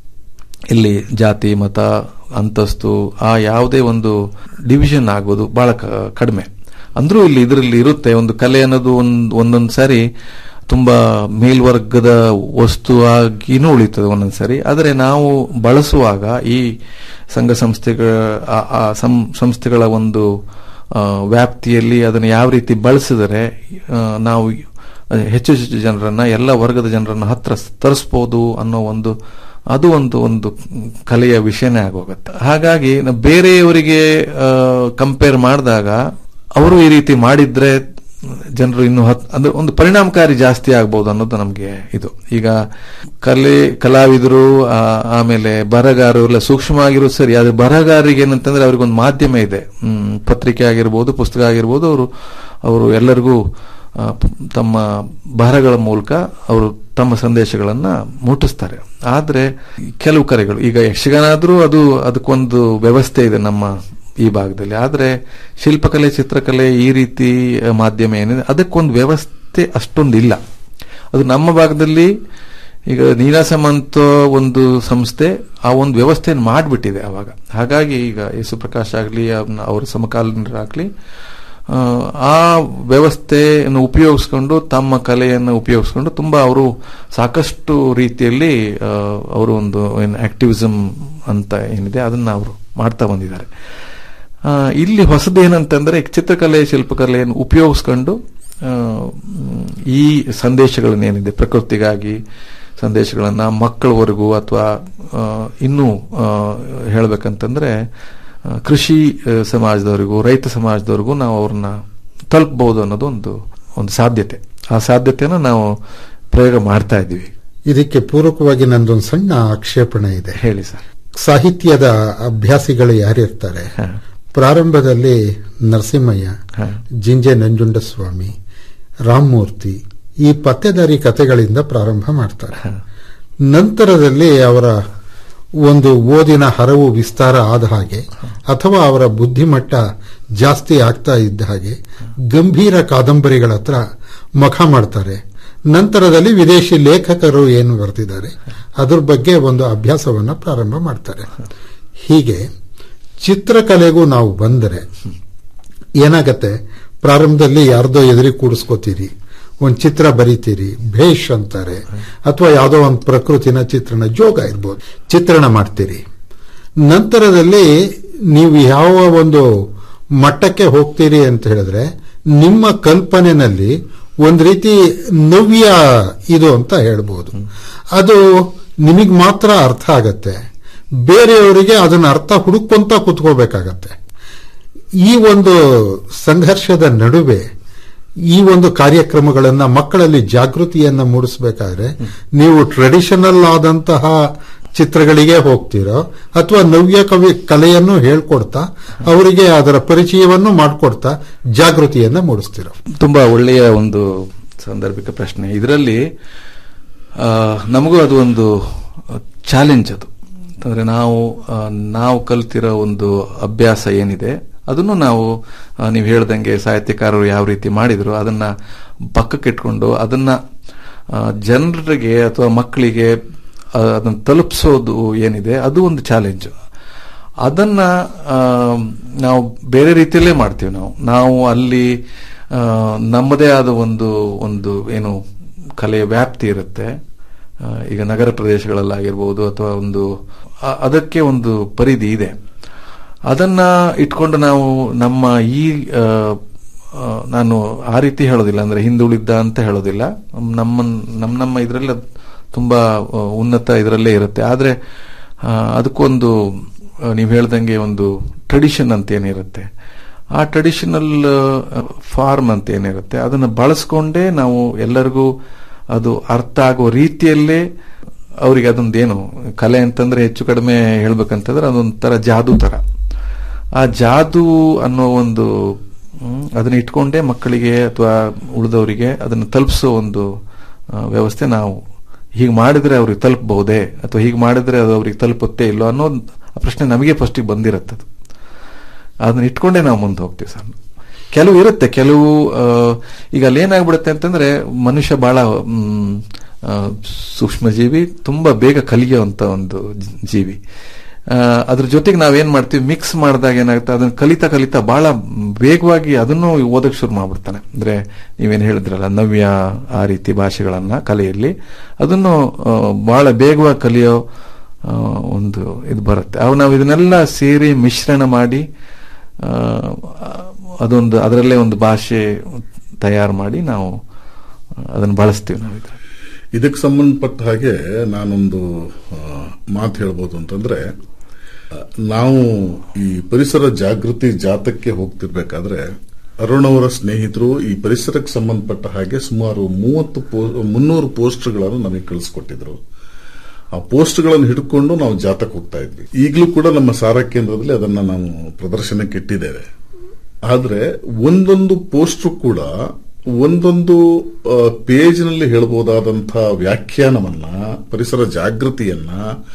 ಇಲ್ಲಿ ಜಾತಿ ಮತ ಅಂತಸ್ತು ಆ ಯಾವುದೇ ಒಂದು ಡಿವಿಷನ್ ಆಗೋದು ಬಹಳ ಕ- ಕಡಿಮೆ ಅಂದ್ರೂ ಇಲ್ಲಿ ಇದರಲ್ಲಿ ಇರುತ್ತೆ ಒಂದು ಕಲೆ ಅನ್ನೋದು ಒಂದ್ ಒಂದೊಂದು ಸಾರಿ ತುಂಬಾ ಮೇಲ್ವರ್ಗದ ವಸ್ತು ಆಗಿನೂ ಉಳಿತದೆ ಒಂದೊಂದು ಸಾರಿ ಆದರೆ ನಾವು ಬಳಸುವಾಗ ಈ ಸಂಘ ಸಂಸ್ಥೆಗಳ ಆ- ಆ ಸಂ- ಸಂಸ್ಥೆಗಳ ಒಂದು ಆ, ವ್ಯಾಪ್ತಿಯಲ್ಲಿ ಅದನ್ನು ಯಾವ ರೀತಿ ಬಳಸಿದರೆ ಆ, ನಾವು ಹೆಚ್ಚು ಹೆಚ್ಚು ಜನರನ್ನ ಎಲ್ಲ ವರ್ಗದ ಜನರನ್ನ ಹತ್ರ ತರಿಸ್ಬೋದು ಅನ್ನೋ ಒಂದು ಅದು ಒಂದು ಒಂದು ಕಲೆಯ ವಿಷಯನೇ ಆಗೋಗುತ್ತೆ ಹಾಗಾಗಿ ನಾವು ಬೇರೆಯವರಿಗೆ ಕಂಪೇರ್ ಮಾಡಿದಾಗ ಅವರು ಈ ರೀತಿ ಮಾಡಿದ್ರೆ ಜನರು ಇನ್ನು ಹತ್ ಅಂದ್ರೆ ಒಂದು ಪರಿಣಾಮಕಾರಿ ಜಾಸ್ತಿ ಆಗ್ಬಹುದು ಅನ್ನೋದು ನಮಗೆ ಇದು ಈಗ ಕಲೆ ಕಲಾವಿದರು ಆ, ಆಮೇಲೆ ಬರಹಗಾರರು ಎಲ್ಲ ಸೂಕ್ಷ್ಮ ಆಗಿರೋದು ಸರಿ ಆದ್ರೆ ಬರಹಗಾರರಿಗೆ ಏನಂತಂದ್ರೆ ಅವ್ರಿಗೊಂದು ಮಾಧ್ಯಮ ಇದೆ ಹ್ಮ್, ಪತ್ರಿಕೆ ಆಗಿರ್ಬೋದು ಪುಸ್ತಕ ಆಗಿರ್ಬೋದು ಅವರು ಅವರು ಎಲ್ಲರಿಗೂ ಆ, ಪ್- ತಮ್ಮ ಬರಹಗಳ ಮೂಲಕ ಅವರು ತಮ್ಮ ಸಂದೇಶಗಳನ್ನ ಮುಟ್ಟಿಸ್ತಾರೆ ಆದ್ರೆ ಕೆಲವು ಕರೆಗಳು ಈಗ ಯಕ್ಷಗಾನ ಆದ್ರೂ ಅದು ಅದಕ್ಕೊಂದು ವ್ಯವಸ್ಥೆ ಇದೆ ನಮ್ಮ ಈ ಭಾಗದಲ್ಲಿ ಆದ್ರೆ ಶಿಲ್ಪಕಲೆ ಚಿತ್ರಕಲೆ ಈ ರೀತಿ ಆ, ಮಾಧ್ಯಮ ಏನಿದೆ ಅದಕ್ಕೊಂದು ವ್ಯವಸ್ಥೆ ಅಷ್ಟೊಂದು ಇಲ್ಲ ಅದು ನಮ್ಮ ಭಾಗದಲ್ಲಿ ಈಗ ನೀನಾಸಂ ಅಂತ ಒಂದು ಸಂಸ್ಥೆ ಆ ಒಂದು ವ್ಯವಸ್ಥೆಯನ್ನು ಮಾಡಿಬಿಟ್ಟಿದೆ ಅವಾಗ ಹಾಗಾಗಿ ಈಗ ಯೇಸು ಪ್ರಕಾಶ್ ಆಗಲಿ ಅವರ ಸಮಕಾಲೀನರಾಗಲಿ ಆ, ಆ ವ್ಯವಸ್ಥೆಯನ್ನು ಉಪಯೋಗಿಸ್ಕೊಂಡು ತಮ್ಮ ಕಲೆಯನ್ನು ಉಪಯೋಗಿಸ್ಕೊಂಡು ತುಂಬಾ ಅವರು ಸಾಕಷ್ಟು ರೀತಿಯಲ್ಲಿ ಆ, ಅವರು ಒಂದು ಏನು ಆಕ್ಟಿವಿಸಮ್ ಅಂತ ಏನಿದೆ ಅದನ್ನ ಅವರು ಮಾಡ್ತಾ ಬಂದಿದ್ದಾರೆ ಆ, ಇಲ್ಲಿ ಹೊಸದೇನಂತಂದ್ರೆ ಚಿತ್ರಕಲೆ ಶಿಲ್ಪಕಲೆಯನ್ನು ಉಪಯೋಗಿಸ್ಕೊಂಡು ಆ, ಮ್, ಈ ಸಂದೇಶಗಳನ್ನೇನಿದೆ ಪ್ರಕೃತಿಗಾಗಿ ಸಂದೇಶಗಳನ್ನ ಮಕ್ಕಳವರೆಗೂ ಅಥವಾ ಇನ್ನೂ ಆ, ಹೇಳ್ಬೇಕಂತಂದ್ರೆ ಆ, ಕೃಷಿ ಆ, ಸಮಾಜದವರಿಗೂ ರೈತ ಸಮಾಜದವರಿಗೂ ನಾವು ಅವ್ರನ್ನ ತಲುಪಬಹುದು ಅನ್ನೋದು ಒಂದು ಒಂದು ಸಾಧ್ಯತೆ ಆ ಸಾಧ್ಯತೆನ ನಾವು ಪ್ರಯೋಗ ಮಾಡ್ತಾ ಇದ್ದೀವಿ ಇದಕ್ಕೆ ಪೂರಕವಾಗಿ ನಂದೊಂದು ಸಣ್ಣ ಆಕ್ಷೇಪಣೆ ಇದೆ ಹೇಳಿ ಸರ್ ಸಾಹಿತ್ಯದ ಅಭ್ಯಾಸಿಗಳು ಯಾರಿರ್ತಾರೆ ಪ್ರಾರಂಭದಲ್ಲಿ ನರಸಿಂಹಯ್ಯ ಜಿಂಜೆ ನಂಜುಂಡಸ್ವಾಮಿ ರಾಮಮೂರ್ತಿ ಈ ಪತ್ತೆದಾರಿ ಕಥೆಗಳಿಂದ ಪ್ರಾರಂಭ ಮಾಡ್ತಾರೆ ನಂತರದಲ್ಲಿ ಅವರ ಒಂದು ಓದಿನ ಹರವು ವಿಸ್ತಾರ ಆದ ಹಾಗೆ ಅಥವಾ ಅವರ ಬುದ್ಧಿಮಟ್ಟ ಜಾಸ್ತಿ ಆಗ್ತಾ ಇದ್ದ ಹಾಗೆ ಗಂಭೀರ ಕಾದಂಬರಿಗಳ ಹತ್ರ ಮುಖ ಮಾಡ್ತಾರೆ ನಂತರದಲ್ಲಿ ವಿದೇಶಿ ಲೇಖಕರು ಏನು ಬರೆದಿದ್ದಾರೆ ಅದ್ರ ಬಗ್ಗೆ ಒಂದು ಅಭ್ಯಾಸವನ್ನ ಪ್ರಾರಂಭ ಮಾಡ್ತಾರೆ ಹೀಗೆ ಚಿತ್ರಕಲೆಗೂ ನಾವು ಬಂದರೆ ಏನಾಗತ್ತೆ ಪ್ರಾರಂಭದಲ್ಲಿ ಯಾರ್ದೋ ಎದುರಿ ಕೂಡಿಸ್ಕೋತೀರಿ ಒಂದು ಚಿತ್ರ ಬರೀತೀರಿ ಭೇಷ್ ಅಂತಾರೆ ಅಥವಾ ಯಾವುದೋ ಒಂದು ಪ್ರಕೃತಿನ ಚಿತ್ರಣ ಜೋಗ ಇರ್ಬೋದು ಚಿತ್ರಣ ಮಾಡ್ತೀರಿ ನಂತರದಲ್ಲಿ ನೀವು ಯಾವ ಒಂದು ಮಟ್ಟಕ್ಕೆ ಹೋಗ್ತೀರಿ ಅಂತ ಹೇಳಿದ್ರೆ ನಿಮ್ಮ ಕಲ್ಪನೆಯಲ್ಲಿ ಒಂದು ರೀತಿ ನವ್ಯ ಇದು ಅಂತ ಹೇಳ್ಬೋದು ಅದು ನಿಮಗೆ ಮಾತ್ರ ಅರ್ಥ ಆಗತ್ತೆ ಬೇರೆಯವರಿಗೆ ಅದನ್ನ ಅರ್ಥ ಹುಡುಕೊಂತ ಕುತ್ಕೋಬೇಕಾಗತ್ತೆ ಈ ಒಂದು ಸಂಘರ್ಷದ ನಡುವೆ ಈ ಒಂದು ಕಾರ್ಯಕ್ರಮಗಳನ್ನ ಮಕ್ಕಳಲ್ಲಿ ಜಾಗೃತಿಯನ್ನ ಮೂಡಿಸಬೇಕಾದ್ರೆ ನೀವು ಟ್ರೆಡಿಷನಲ್ ಆದಂತಹ ಚಿತ್ರಗಳಿಗೆ ಹೋಗ್ತೀರೋ ಅಥವಾ ನವ್ಯ ಕವಿ ಕಲೆಯನ್ನು ಹೇಳ್ಕೊಡ್ತಾ ಅವರಿಗೆ ಅದರ ಪರಿಚಯವನ್ನು ಮಾಡಿಕೊಡ್ತಾ ಜಾಗೃತಿಯನ್ನ ಮೂಡಿಸ್ತಿರೋ ತುಂಬಾ ಒಳ್ಳೆಯ ಒಂದು ಸಾಂದರ್ಭಿಕ ಪ್ರಶ್ನೆ ಇದರಲ್ಲಿ ಆ, ನಮಗೂ ಅದು ಒಂದು ಚಾಲೆಂಜ್ ಅದು ಅಂದ್ರೆ ನಾವು ಆ, ನಾವು ಕಲ್ತಿರೋ ಒಂದು ಅಭ್ಯಾಸ ಏನಿದೆ ಅದನ್ನು ನಾವು ಆ, ನೀವು ಹೇಳ್ದಂಗೆ ಸಾಹಿತ್ಯಕಾರರು ಯಾವ ರೀತಿ ಮಾಡಿದ್ರು ಅದನ್ನ ಪಕ್ಕಕ್ಕಿಟ್ಕೊಂಡು ಅದನ್ನ ಆ, ಜನರಿಗೆ ಅಥವಾ ಮಕ್ಕಳಿಗೆ ಆ, ಅದನ್ನ ತಲುಪಿಸೋದು ಏನಿದೆ ಅದು ಒಂದು ಚಾಲೆಂಜ್ ಅದನ್ನ ಆ, ನಾವು ಬೇರೆ ರೀತಿಯಲ್ಲೇ ಮಾಡ್ತೀವಿ ನಾವು ನಾವು ಅಲ್ಲಿ ಆ, ನಮ್ಮದೇ ಆದ ಒಂದು ಒಂದು ಏನು ಕಲೆಯ ವ್ಯಾಪ್ತಿ ಇರುತ್ತೆ ಆ, ಈಗ ನಗರ ಪ್ರದೇಶಗಳಲ್ಲಾಗಿರ್ಬೋದು ಅಥವಾ ಒಂದು ಆ- ಅದಕ್ಕೆ ಒಂದು ಪರಿಧಿ ಇದೆ ಅದನ್ನ ಇಟ್ಕೊಂಡು ನಾವು ನಮ್ಮ ಈ ಆ, ಆ, ನಾನು ಆ ರೀತಿ ಹೇಳೋದಿಲ್ಲ ಅಂದ್ರೆ ಹಿಂದುಳಿದ ಅಂತ ಹೇಳೋದಿಲ್ಲ ನಮ್ಮ ನಮ್ಮ ನಮ್ಮ ಇದರಲ್ಲಿ ಅದ್ ತುಂಬಾ ಆ, ಉನ್ನತ ಇದರಲ್ಲೇ ಇರುತ್ತೆ ಆದ್ರೆ ಆ, ಅದಕ್ಕೊಂದು ಆ, ನೀವು ಹೇಳ್ದಂಗೆ ಒಂದು ಟ್ರೆಡಿಷನ್ ಅಂತ ಏನಿರುತ್ತೆ ಆ ಟ್ರೆಡಿಷನಲ್ ಫಾರ್ಮ್ ಅಂತ ಏನಿರುತ್ತೆ ಅದನ್ನು ಬಳಸ್ಕೊಂಡೇ ನಾವು ಎಲ್ಲರಿಗೂ ಅದು ಅರ್ಥ ಆಗೋ ರೀತಿಯಲ್ಲೇ ಅವರಿಗೆ ಅದೊಂದೇನು ಕಲೆ ಅಂತಂದ್ರೆ ಹೆಚ್ಚು ಕಡಿಮೆ ಹೇಳ್ಬೇಕಂತಂದ್ರೆ ಅದೊಂಥರ ಜಾದು ತರ ಆ ಜಾದು ಅನ್ನೋ ಒಂದು ಹ್ಮ್, ಅದನ್ನ ಇಟ್ಕೊಂಡೇ ಮಕ್ಕಳಿಗೆ ಅಥವಾ ಉಳಿದವರಿಗೆ ಅದನ್ನು ತಲುಪಿಸೋ ಒಂದು ಆ, ವ್ಯವಸ್ಥೆ ನಾವು ಹೀಗೆ ಮಾಡಿದ್ರೆ ಅವ್ರಿಗೆ ತಲುಪಬಹುದೇ ಅಥವಾ ಹೀಗೆ ಮಾಡಿದ್ರೆ ಅದು ಅವ್ರಿಗೆ ತಲುಪುತ್ತೆ ಇಲ್ಲೋ ಅನ್ನೋ ಒಂದ್- ಆ ಪ್ರಶ್ನೆ ನಮಗೆ ಫಸ್ಟಿಗೆ ಬಂದಿರತ್ತೆ ಅದು ಅದನ್ನ ಇಟ್ಕೊಂಡೇ ನಾವು ಮುಂದೆ ಹೋಗ್ತೀವಿ ಸರ್ ಕೆಲವು ಇರುತ್ತೆ ಕೆಲವು ಆ, ಈಗ ಅಲ್ಲಿ ಏನಾಗ್ಬಿಡುತ್ತೆ ಅಂತಂದ್ರೆ ಮನುಷ್ಯ ಬಹಳ ಮ್, ಆ, ಸೂಕ್ಷ್ಮಜೀವಿ ತುಂಬಾ ಬೇಗ ಕಲಿಯುವಂತ ಒಂದು ಜ- ಜೀವಿ ಆ, ಅದ್ರ ಜೊತೆಗೆ ನಾವೇನ್ ಮಾಡ್ತೀವಿ ಮಿಕ್ಸ್ ಮಾಡಿದಾಗ ಏನಾಗುತ್ತೆ ಅದನ್ನ ಕಲಿತಾ ಕಲಿತಾ ಬಹಳ ವೇಗವಾಗಿ ಅದನ್ನು ಓದಕ್ ಶುರು ಮಾಡ್ಬಿಡ್ತಾನೆ ಅಂದ್ರೆ ನೀವೇನ್ ಹೇಳಿದ್ರಲ್ಲ ನವ್ಯ ಆ ರೀತಿ ಭಾಷೆಗಳನ್ನ ಕಲೆಯಲ್ಲಿ ಅದನ್ನು ಆ, ಬಹಳ ಬೇಗವಾಗಿ ಕಲಿಯೋ ಆ, ಒಂದು ಇದು ಬರುತ್ತೆ ಅವು ನಾವು ಇದನ್ನೆಲ್ಲ ಸೇರಿ ಮಿಶ್ರಣ ಮಾಡಿ ಆ, ಅದೊಂದು ಅದರಲ್ಲೇ ಒಂದು ಭಾಷೆ ತಯಾರು ಮಾಡಿ ನಾವು ಅದನ್ನು ಬಳಸ್ತೀವಿ ನಾವು ಇದ್ರಲ್ಲಿ. ಇದಕ್ಕೆ ಸಂಬಂಧಪಟ್ಟ ಹಾಗೆ ನಾನೊಂದು ಆ, ಮಾತು ಹೇಳ್ಬೋದು ಅಂತಂದ್ರೆ ಆ, ನಾವು ಈ ಪರಿಸರ ಜಾಗೃತಿ ಜಾತಕ್ಕೆ ಹೋಗ್ತಿರ್ಬೇಕಾದ್ರೆ ಅರುಣ್ ಅವರ ಸ್ನೇಹಿತರು ಈ ಪರಿಸರಕ್ಕೆ ಸಂಬಂಧಪಟ್ಟ ಹಾಗೆ ಸುಮಾರು ಮೂವತ್ತು ಪೋ- ಮುನ್ನೂರು ಪೋಸ್ಟರ್ಗಳನ್ನು ನಮಗೆ ಕಳಿಸ್ಕೊಟ್ಟಿದ್ರು ಆ ಪೋಸ್ಟ್ಗಳನ್ನು ಹಿಡ್ಕೊಂಡು ನಾವು ಜಾತಕ್ಕೆ ಹೋಗ್ತಾ ಇದ್ವಿ ಈಗಲೂ ಕೂಡ ನಮ್ಮ ಸಾರ ಕೇಂದ್ರದಲ್ಲಿ ಅದನ್ನ ನಾವು ಪ್ರದರ್ಶನಕ್ಕೆ ಇಟ್ಟಿದ್ದೇವೆ ಆದ್ರೆ ಒಂದೊಂದು ಪೋಸ್ಟರ್ ಕೂಡ ಒಂದೊಂದು ಪೇಜ್ನಲ್ಲಿ ಹೇಳಬಹುದಾದಂತಹ ವ್ಯಾಖ್ಯಾನವನ್ನ ಪರಿಸರ ಜಾಗೃತಿಯನ್ನ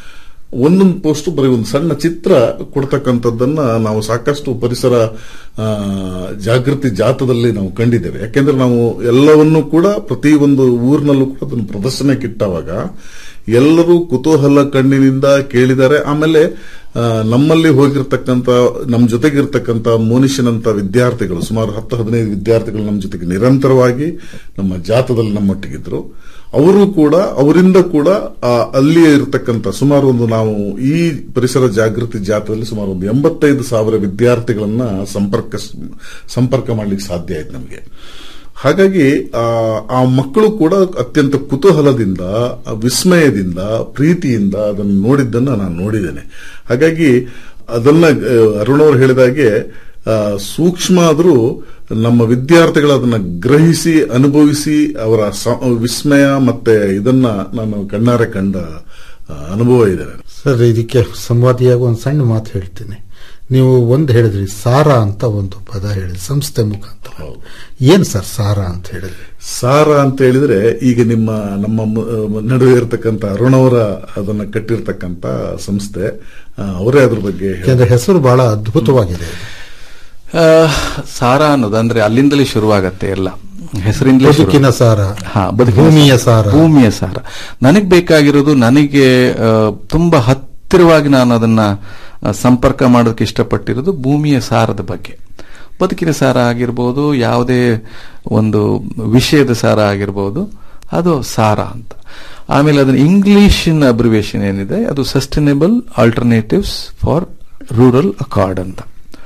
ಒಂದೊಂದು ಪೋಸ್ಟ್ ಬರೀ ಒಂದು ಸಣ್ಣ ಚಿತ್ರ ಕೊಡ್ತಕ್ಕಂಥದ್ದನ್ನ ನಾವು ಸಾಕಷ್ಟು ಪರಿಸರ ಆ, ಜಾಗೃತಿ ಜಾತದಲ್ಲಿ ನಾವು ಕಂಡಿದ್ದೇವೆ ಯಾಕೆಂದ್ರೆ ನಾವು ಎಲ್ಲವನ್ನೂ ಕೂಡ ಪ್ರತಿ ಒಂದು ಊರಿನಲ್ಲೂ ಕೂಡ ಅದನ್ನು ಪ್ರದರ್ಶನಕ್ಕೆ ಇಟ್ಟವಾಗ ಎಲ್ಲರೂ ಕುತೂಹಲ ಕಣ್ಣಿನಿಂದ ಕೇಳಿದ್ದಾರೆ ಆಮೇಲೆ ಆ, ನಮ್ಮಲ್ಲಿ ಹೋಗಿರ್ತಕ್ಕಂಥ ನಮ್ಮ ಜೊತೆಗಿರ್ತಕ್ಕಂಥ ಮೋನಿಷನಂತ ವಿದ್ಯಾರ್ಥಿಗಳು ಸುಮಾರು ಹತ್ತು ಹದಿನೈದು ವಿದ್ಯಾರ್ಥಿಗಳು ನಮ್ಮ ಜೊತೆಗೆ ನಿರಂತರವಾಗಿ ನಮ್ಮ ಜಾತದಲ್ಲಿ ನಮ್ಮೊಟ್ಟಿಗಿದ್ರು ಅವರು ಕೂಡ ಅವರಿಂದ ಕೂಡ ಆ, ಅಲ್ಲಿ ಇರತಕ್ಕಂಥ ಸುಮಾರು ಒಂದು ನಾವು ಈ ಪರಿಸರ ಜಾಗೃತಿ ಜಾಥಾದಲ್ಲಿ ಸುಮಾರು ಒಂದು ಎಂಬತ್ತೈದು ಸಾವಿರ ವಿದ್ಯಾರ್ಥಿಗಳನ್ನ ಸಂಪರ್ಕ ಸಂಪರ್ಕ ಮಾಡ್ಲಿಕ್ಕೆ ಸಾಧ್ಯ ಆಯ್ತು ನಮಗೆ ಹಾಗಾಗಿ ಆ, ಆ ಮಕ್ಕಳು ಕೂಡ ಅತ್ಯಂತ ಕುತೂಹಲದಿಂದ ಆ ವಿಸ್ಮಯದಿಂದ ಪ್ರೀತಿಯಿಂದ ಅದನ್ನು ನೋಡಿದ್ದನ್ನ ನಾನು ನೋಡಿದ್ದೇನೆ ಹಾಗಾಗಿ ಅದನ್ನ ಆ, ಅರುಣ್ ಅವರು ಹೇಳಿದಾಗೆ ಆ, ಸೂಕ್ಷ್ಮ ಆದರೂ ನಮ್ಮ ಸಂವಿದ್ಯಾರ್ಥಿಗಳು ಅದನ್ನ ಗ್ರಹಿಸಿ ಅನುಭವಿಸಿ ಅವರ ಸ- ವಿಸ್ಮಯ ಮತ್ತೆ ಇದನ್ನ ನಾನು ಕಣ್ಣಾರೆ ಕಂಡ ಆ, ಅನುಭವ ಇದೆ ಸರ್ ಇದಕ್ಕೆ ಸಂವಾದಿಯಾಗಿ ಒಂದು ಸಣ್ಣ ಮಾತು ಹೇಳ್ತೀನಿ ನೀವು ಒಂದು ಹೇಳಿದ್ರಿ ಸಾರ ಅಂತ ಒಂದು ಪದ ಹೇಳಿದ್ರಿ ಸಂಸ್ಥೆ ಮುಖಾಂತರ ಏನ್ ಸರ್ ಸಾರ ಅಂತ ಹೇಳಿದ್ರಿ ಸಾರ ಅಂತ ಹೇಳಿದ್ರೆ ಈಗ ನಿಮ್ಮ ನಮ್ಮ ಮ- ನಡುವೆ ಇರತಕ್ಕಂತ ಅರುಣವರ ಅದನ್ನ ಕಟ್ಟಿರ್ತಕ್ಕಂತ ಸಂಸ್ಥೆ ಆ, ಅವರೇ ಅದ್ರ ಬಗ್ಗೆ ಹೇಳ್ತಾರೆ. ಯಾಕಂದ್ರೆ ಹೆಸರು ಬಹಳ ಅದ್ಭುತವಾಗಿದೆ ಇದು. ಆ, ಸಾರ ಅನ್ನೋದು ಅಂದ್ರೆ ಅಲ್ಲಿಂದಲೇ ಶುರುವಾಗತ್ತೆ ಎಲ್ಲ ಹೆಸರಿಂದಲೇ ಶುರು- ಬದುಕಿನ ಸಾರ, ಹಾ, ಬದುಕಿನ ಭೂಮಿಯ ಸಾರ. ಭೂಮಿಯ ಸಾರ ನನಗೆ ಬೇಕಾಗಿರೋದು ನನಗೆ ಆ, ತುಂಬಾ ಹತ್ತಿರವಾಗಿ ನಾನು ಅದನ್ನ ಆ, ಸಂಪರ್ಕ ಮಾಡೋದಕ್ಕೆ ಇಷ್ಟಪಟ್ಟಿರೋದು ಭೂಮಿಯ ಸಾರದ ಬಗ್ಗೆ ಬದುಕಿನ ಸಾರ ಆಗಿರ್ಬೋದು ಯಾವುದೇ ಒಂದು ವಿಷಯದ ಸಾರ ಆಗಿರ್ಬೋದು ಅದು ಸಾರ ಅಂತ ಆಮೇಲೆ ಅದನ್ನ ಇಂಗ್ಲಿಷಿನ ಅಬ್ರಿವೇಷನ್ ಏನಿದೆ ಅದು sustainable alternatives for rural accord ಅಂತ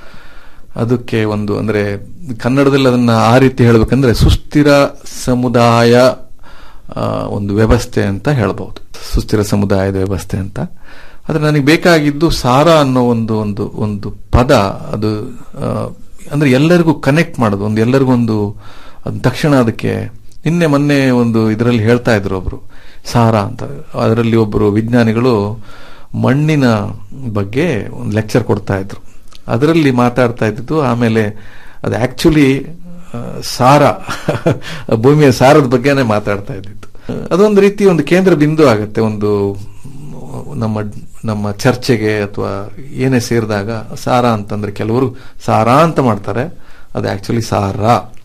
ಅದಕ್ಕೆ ಒಂದು ಅಂದ್ರೆ ಕನ್ನಡದಲ್ಲಿ ಅದನ್ನ ಆ ರೀತಿ ಹೇಳ್ಬೇಕಂದ್ರೆ ಸುಸ್ಥಿರ ಸಮುದಾಯ ಆ, ಒಂದು ವ್ಯವಸ್ಥೆ ಅಂತ ಹೇಳ್ಬಹುದು ಸುಸ್ಥಿರ ಸಮುದಾಯದ ವ್ಯವಸ್ಥೆ ಅಂತ ಆದ್ರೆ ನನಗೆ ಬೇಕಾಗಿದ್ದು ಸಾರ ಅನ್ನೋ ಒಂದು ಒಂದು ಒಂದು ಪದ ಅದು ಆ, ಅಂದ್ರೆ ಎಲ್ಲರಿಗೂ ಕನೆಕ್ಟ್ ಮಾಡೋದು ಒಂದು ಎಲ್ಲರಿಗೂ ಒಂದು ಅದ್ ತಕ್ಷಣ ಅದಕ್ಕೆ ನಿನ್ನೆ ಮೊನ್ನೆ ಒಂದು ಇದರಲ್ಲಿ ಹೇಳ್ತಾ ಇದ್ರು ಒಬ್ರು ಸಾರ ಅಂತ ಅದರಲ್ಲಿ ಒಬ್ಬರು ವಿಜ್ಞಾನಿಗಳು ಮಣ್ಣಿನ ಬಗ್ಗೆ ಒಂದು ಲೆಕ್ಚರ್ ಕೊಡ್ತಾ ಇದ್ರು ಅದರಲ್ಲಿ ಮಾತಾಡ್ತಾ ಇದ್ದಿದ್ದು ಆಮೇಲೆ ಅದು ಆಕ್ಚುಲಿ ಸಾರ ಭೂಮಿಯ ಸಾರದ ಬಗ್ಗೆನೇ ಮಾತಾಡ್ತಾ ಇದ್ದಿದ್ದು ಅದೊಂದು ರೀತಿ ಒಂದು ಕೇಂದ್ರ ಬಿಂದು ಆಗುತ್ತೆ ಒಂದು ನಮ್ಮ ನಮ್ಮ ಚರ್ಚೆಗೆ ಅಥವಾ ಏನೇ ಸೇರಿದಾಗ ಸಾರ ಅಂತಂದ್ರೆ ಕೆಲವರು ಸಾರ ಅಂತ ಮಾಡ್ತಾರೆ ಅದು ಆಕ್ಚುಲಿ ಸಾರ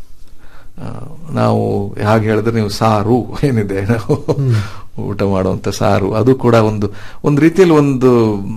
ಆ, ನಾವು ಹಾಗೆ ಹೇಳಿದ್ರೆ ನೀವು ಸಾರು ಏನಿದೆ ನಾವು ಊಟ ಮಾಡುವಂತ ಸಾರು ಅದು ಕೂಡ ಒಂದು ಒಂದು ರೀತಿಯಲ್ಲಿ ಒಂದು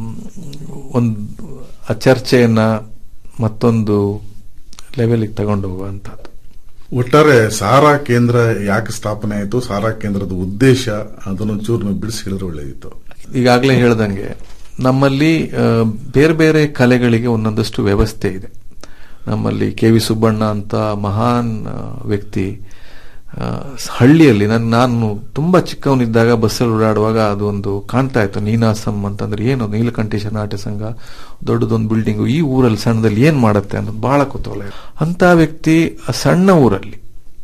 ಒಂದು ಆ ಚರ್ಚೆಯನ್ನ ಮತ್ತೊಂದು ಲೆವೆಲ್ಗೆ ತಗೊಂಡು ಹೋಗುವಂತದ್ದು ಒಟ್ಟಾರೆ ಸಾರಾ ಕೇಂದ್ರ ಯಾಕೆ ಸ್ಥಾಪನೆ ಆಯಿತು ಸಾರಾ ಕೇಂದ್ರದ ಉದ್ದೇಶ ಅದನ್ನೊಂಚೂರು ನೀವು ಬಿಡಿಸಿ ಹೇಳಿದ್ರೆ ಒಳ್ಳೆಯದಿತ್ತು ಈಗಾಗಲೇ ಹೇಳ್ದಂಗೆ ನಮ್ಮಲ್ಲಿ ಆ, ಬೇರೆ ಬೇರೆ ಕಲೆಗಳಿಗೆ ಒಂದೊಂದಷ್ಟು ವ್ಯವಸ್ಥೆ ಇದೆ ನಮ್ಮಲ್ಲಿ ಕೆ ವಿ ಸುಬ್ಬಣ್ಣ ಅಂತ ಮಹಾನ್ ಆ, ವ್ಯಕ್ತಿ ಆ, ಹಳ್ಳಿಯಲ್ಲಿ ನನ್ ನಾನು ತುಂಬಾ ಚಿಕ್ಕವನಿದ್ದಾಗ ಬಸ್ಸಲ್ಲಿ ಓಡಾಡುವಾಗ ಅದು ಒಂದು ಕಾಣ್ತಾ ಇತ್ತು ನೀನಾಸಂ ಅಂತಂದ್ರೆ ಏನು ನೀಲಕಂಠೇಶ ನಾಟ್ಯ ಸಂಘ ದೊಡ್ಡದೊಂದು ಬಿಲ್ಡಿಂಗ್ ಈ ಊರಲ್ಲಿ ಸಣ್ಣದಲ್ಲಿ ಏನ್ ಮಾಡುತ್ತೆ ಅನ್ನೋದು ಬಹಳ ಕುತೂಹಲ ಇತ್ತು. ಅಂತ ವ್ಯಕ್ತಿ ಆ ಸಣ್ಣ ಊರಲ್ಲಿ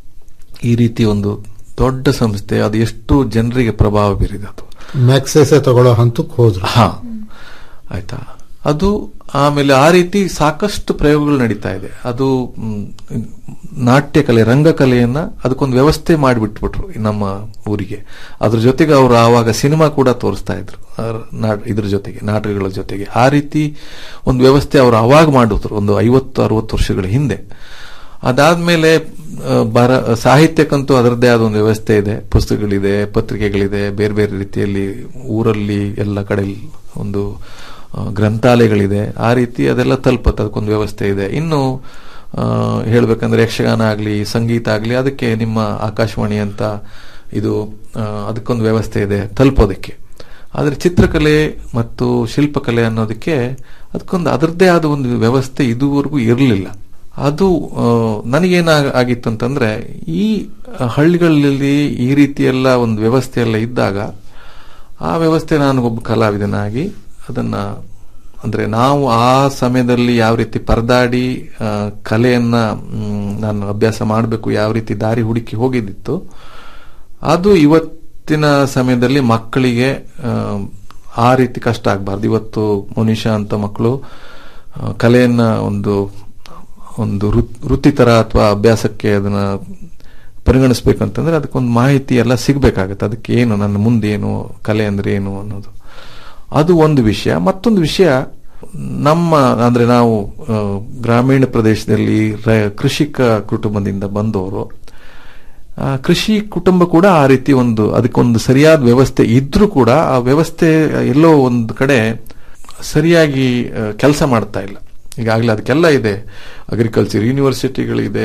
ಈ ರೀತಿ ಒಂದು ದೊಡ್ಡ ಸಂಸ್ಥೆ ಅದು ಎಷ್ಟು ಜನರಿಗೆ ಪ್ರಭಾವ ಬೀರಿದೆ ಅದು ಮ್ಯಾಕ್ಸೆಸೆ ತಗೊಳ್ಳೋ ಹಂತಕ್ಕೆ ಹೋದ್ರು ಹಾ ಆಯ್ತಾ ಅದು ಆಮೇಲೆ ಆ ರೀತಿ ಸಾಕಷ್ಟು ಪ್ರಯೋಗಗಳು ನಡೀತಾ ಇದೆ ಅದು ಮ್, ನಾಟ್ಯ ಕಲೆ ರಂಗಕಲೆಯನ್ನ ಅದಕ್ಕೊಂದು ವ್ಯವಸ್ಥೆ ಮಾಡಿಬಿಟ್ಬಿಟ್ರು ಈ ನಮ್ಮ ಊರಿಗೆ ಅದ್ರ ಜೊತೆಗೆ ಅವರು ಆವಾಗ ಸಿನಿಮಾ ಕೂಡ ತೋರಿಸ್ತಾ ಇದ್ರು ಆ ನಾ- ಇದ್ರ ಜೊತೆಗೆ ನಾಟಕಗಳ ಜೊತೆಗೆ ಆ ರೀತಿ ಒಂದು ವ್ಯವಸ್ಥೆ ಅವರು ಅವಾಗ ಮಾಡಿದ್ರು ಒಂದು ಐವತ್ತು ಅರವತ್ತು ವರ್ಷಗಳ ಹಿಂದೆ ಅದಾದ್ಮೇಲೆ ಆ, ಬರ ಸಾಹಿತ್ಯಕ್ಕಂತೂ ಅದರದ್ದೇ ಆದ ಒಂದು ವ್ಯವಸ್ಥೆ ಇದೆ ಪುಸ್ತಕಗಳಿದೆ ಪತ್ರಿಕೆಗಳಿದೆ ಬೇರೆ ಬೇರೆ ರೀತಿಯಲ್ಲಿ ಊರಲ್ಲಿ ಎಲ್ಲ ಕಡೆ ಒಂದು ಆ, ಗ್ರಂಥಾಲಯಗಳಿದೆ ಆ ರೀತಿ ಅದೆಲ್ಲ ತಲುಪತ್ತೆ ಅದಕ್ಕೊಂದು ವ್ಯವಸ್ಥೆ ಇದೆ ಇನ್ನು ಆ, ಹೇಳ್ಬೇಕಂದ್ರೆ ಯಕ್ಷಗಾನ ಆಗಲಿ ಸಂಗೀತ ಆಗಲಿ ಅದಕ್ಕೆ ನಿಮ್ಮ ಆಕಾಶವಾಣಿ ಅಂತ ಇದು ಆ, ಅದಕ್ಕೊಂದು ವ್ಯವಸ್ಥೆ ಇದೆ ತಲುಪೋದಕ್ಕೆ ಆದರೆ ಚಿತ್ರಕಲೆ ಮತ್ತು ಶಿಲ್ಪಕಲೆ ಅನ್ನೋದಕ್ಕೆ ಅದಕ್ಕೊಂದು ಅದರದ್ದೇ ಆದ ಒಂದು ವ್ಯವಸ್ಥೆ ಇದುವರೆಗೂ ಇರಲಿಲ್ಲ ಅದು ಆ, ನನಗೇನ ಆಗಿತ್ತು ಅಂತಂದ್ರೆ ಈ ಹಳ್ಳಿಗಳಲ್ಲಿ ಈ ರೀತಿ ಎಲ್ಲ ಒಂದು ವ್ಯವಸ್ಥೆ ಎಲ್ಲ ಇದ್ದಾಗ ಆ ವ್ಯವಸ್ಥೆ ನಾನು ಒಬ್ಬ ಕಲಾವಿದನಾಗಿ ಅದನ್ನ ಅಂದ್ರೆ ನಾವು ಆ ಸಮಯದಲ್ಲಿ ಯಾವ ರೀತಿ ಪರದಾಡಿ ಆ, ಕಲೆಯನ್ನ ಮ್, ನಾನು ಅಭ್ಯಾಸ ಮಾಡಬೇಕು ಯಾವ ರೀತಿ ದಾರಿ ಹುಡುಕಿ ಹೋಗಿದ್ದಿತ್ತು ಅದು ಇವತ್ತಿನ ಸಮಯದಲ್ಲಿ ಮಕ್ಕಳಿಗೆ ಆ, ಆ ರೀತಿ ಕಷ್ಟ ಆಗಬಾರ್ದು ಇವತ್ತು ಮನುಷ್ಯ ಅಂತ ಮಕ್ಕಳು ಆ, ಕಲೆಯನ್ನ ಒಂದು ಒಂದು ವೃತ್- ವೃತ್ತಿ ತರ ಅಥವಾ ಅಭ್ಯಾಸಕ್ಕೆ ಅದನ್ನ ಪರಿಗಣಿಸ್ಬೇಕಂತಂದ್ರೆ ಅದಕ್ಕೊಂದು ಮಾಹಿತಿ ಎಲ್ಲ ಸಿಗ್ಬೇಕಾಗತ್ತೆ ಅದಕ್ಕೆ ಏನು ನನ್ನ ಮುಂದೆ ಏನು ಕಲೆ ಅಂದ್ರೆ ಏನು ಅನ್ನೋದು ಅದು ಒಂದು ವಿಷಯ ಮತ್ತೊಂದು ವಿಷಯ ನಮ್ಮ ಅಂದ್ರೆ ನಾವು ಆ, ಗ್ರಾಮೀಣ ಪ್ರದೇಶದಲ್ಲಿ ರ- ಕೃಷಿಕ ಕುಟುಂಬದಿಂದ ಬಂದವರು ಆ, ಕೃಷಿ ಕುಟುಂಬ ಕೂಡ ಆ ರೀತಿ ಒಂದು ಅದಕ್ಕೊಂದು ಸರಿಯಾದ ವ್ಯವಸ್ಥೆ ಇದ್ರೂ ಕೂಡ ಆ ವ್ಯವಸ್ಥೆ ಎಲ್ಲೋ ಒಂದು ಕಡೆ ಸರಿಯಾಗಿ ಕೆಲಸ ಮಾಡ್ತಾ ಇಲ್ಲ ಈಗಾಗಲೇ ಅದಕ್ಕೆಲ್ಲ ಇದೆ ಅಗ್ರಿಕಲ್ಚರ್ ಯೂನಿವರ್ಸಿಟಿಗಳಿದೆ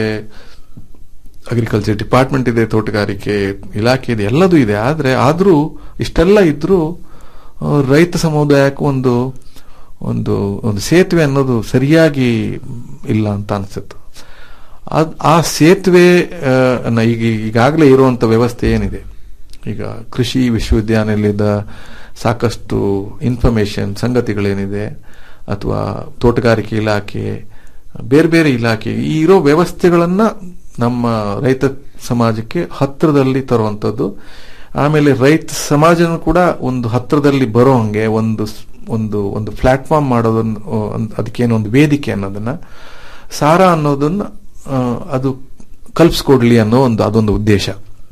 ಅಗ್ರಿಕಲ್ಚರ್ ಡಿಪಾರ್ಟ್ಮೆಂಟ್ ಇದೆ ತೋಟಗಾರಿಕೆ ಇಲಾಖೆ ಇದೆ ಎಲ್ಲದೂ ಇದೆ ಆದ್ರೆ ಆದ್ರೂ ಇಷ್ಟೆಲ್ಲ ಇದ್ರೂ ಆ, ರೈತ ಸಮುದಾಯಕ್ಕೆ ಒಂದು ಒಂದು ಒಂದು ಸೇತುವೆ ಅನ್ನೋದು ಸರಿಯಾಗಿ ಇಲ್ಲ ಅಂತ ಅನ್ಸುತ್ತೆ ಅದ್- ಆ ಸೇತುವೆ ಆ, ಅನ್ನ ಈಗ ಈಗಾಗಲೇ ಇರುವಂತ ವ್ಯವಸ್ಥೆ ಏನಿದೆ ಈಗ ಕೃಷಿ ವಿಶ್ವವಿದ್ಯಾನಿಲಯದ ಸಾಕಷ್ಟು ಇನ್ಫಾರ್ಮೇಶನ್ ಸಂಗತಿಗಳೇನಿದೆ ಅಥವಾ ತೋಟಗಾರಿಕೆ ಇಲಾಖೆ ಬೇರೆ ಬೇರೆ ಇಲಾಖೆ ಈ ಇರೋ ವ್ಯವಸ್ಥೆಗಳನ್ನ ನಮ್ಮ ರೈತ ಸಮಾಜಕ್ಕೆ ಹತ್ತಿರದಲ್ಲಿ ತರುವಂತದ್ದು ಆಮೇಲೆ ರೈತ ಸಮಾಜನೂ ಕೂಡ ಒಂದು ಹತ್ತಿರದಲ್ಲಿ ಬರೋ ಹಂಗೆ ಒಂದು ಸ್- ಒಂದು ಒಂದು ಪ್ಲಾಟ್ಫಾರ್ಮ್ ಮಾಡೋದನ್ನ ಆ, ಒಂದ್- ಅದಕ್ಕೇನು ಒಂದು ವೇದಿಕೆ ಅನ್ನೋದನ್ನ ಸಾರ ಅನ್ನೋದನ್ನ ಆ, ಅದು ಕಲ್ಪಿಸ್ಕೊಡ್ಲಿ ಅನ್ನೋ ಒಂದು ಅದೊಂದು ಉದ್ದೇಶ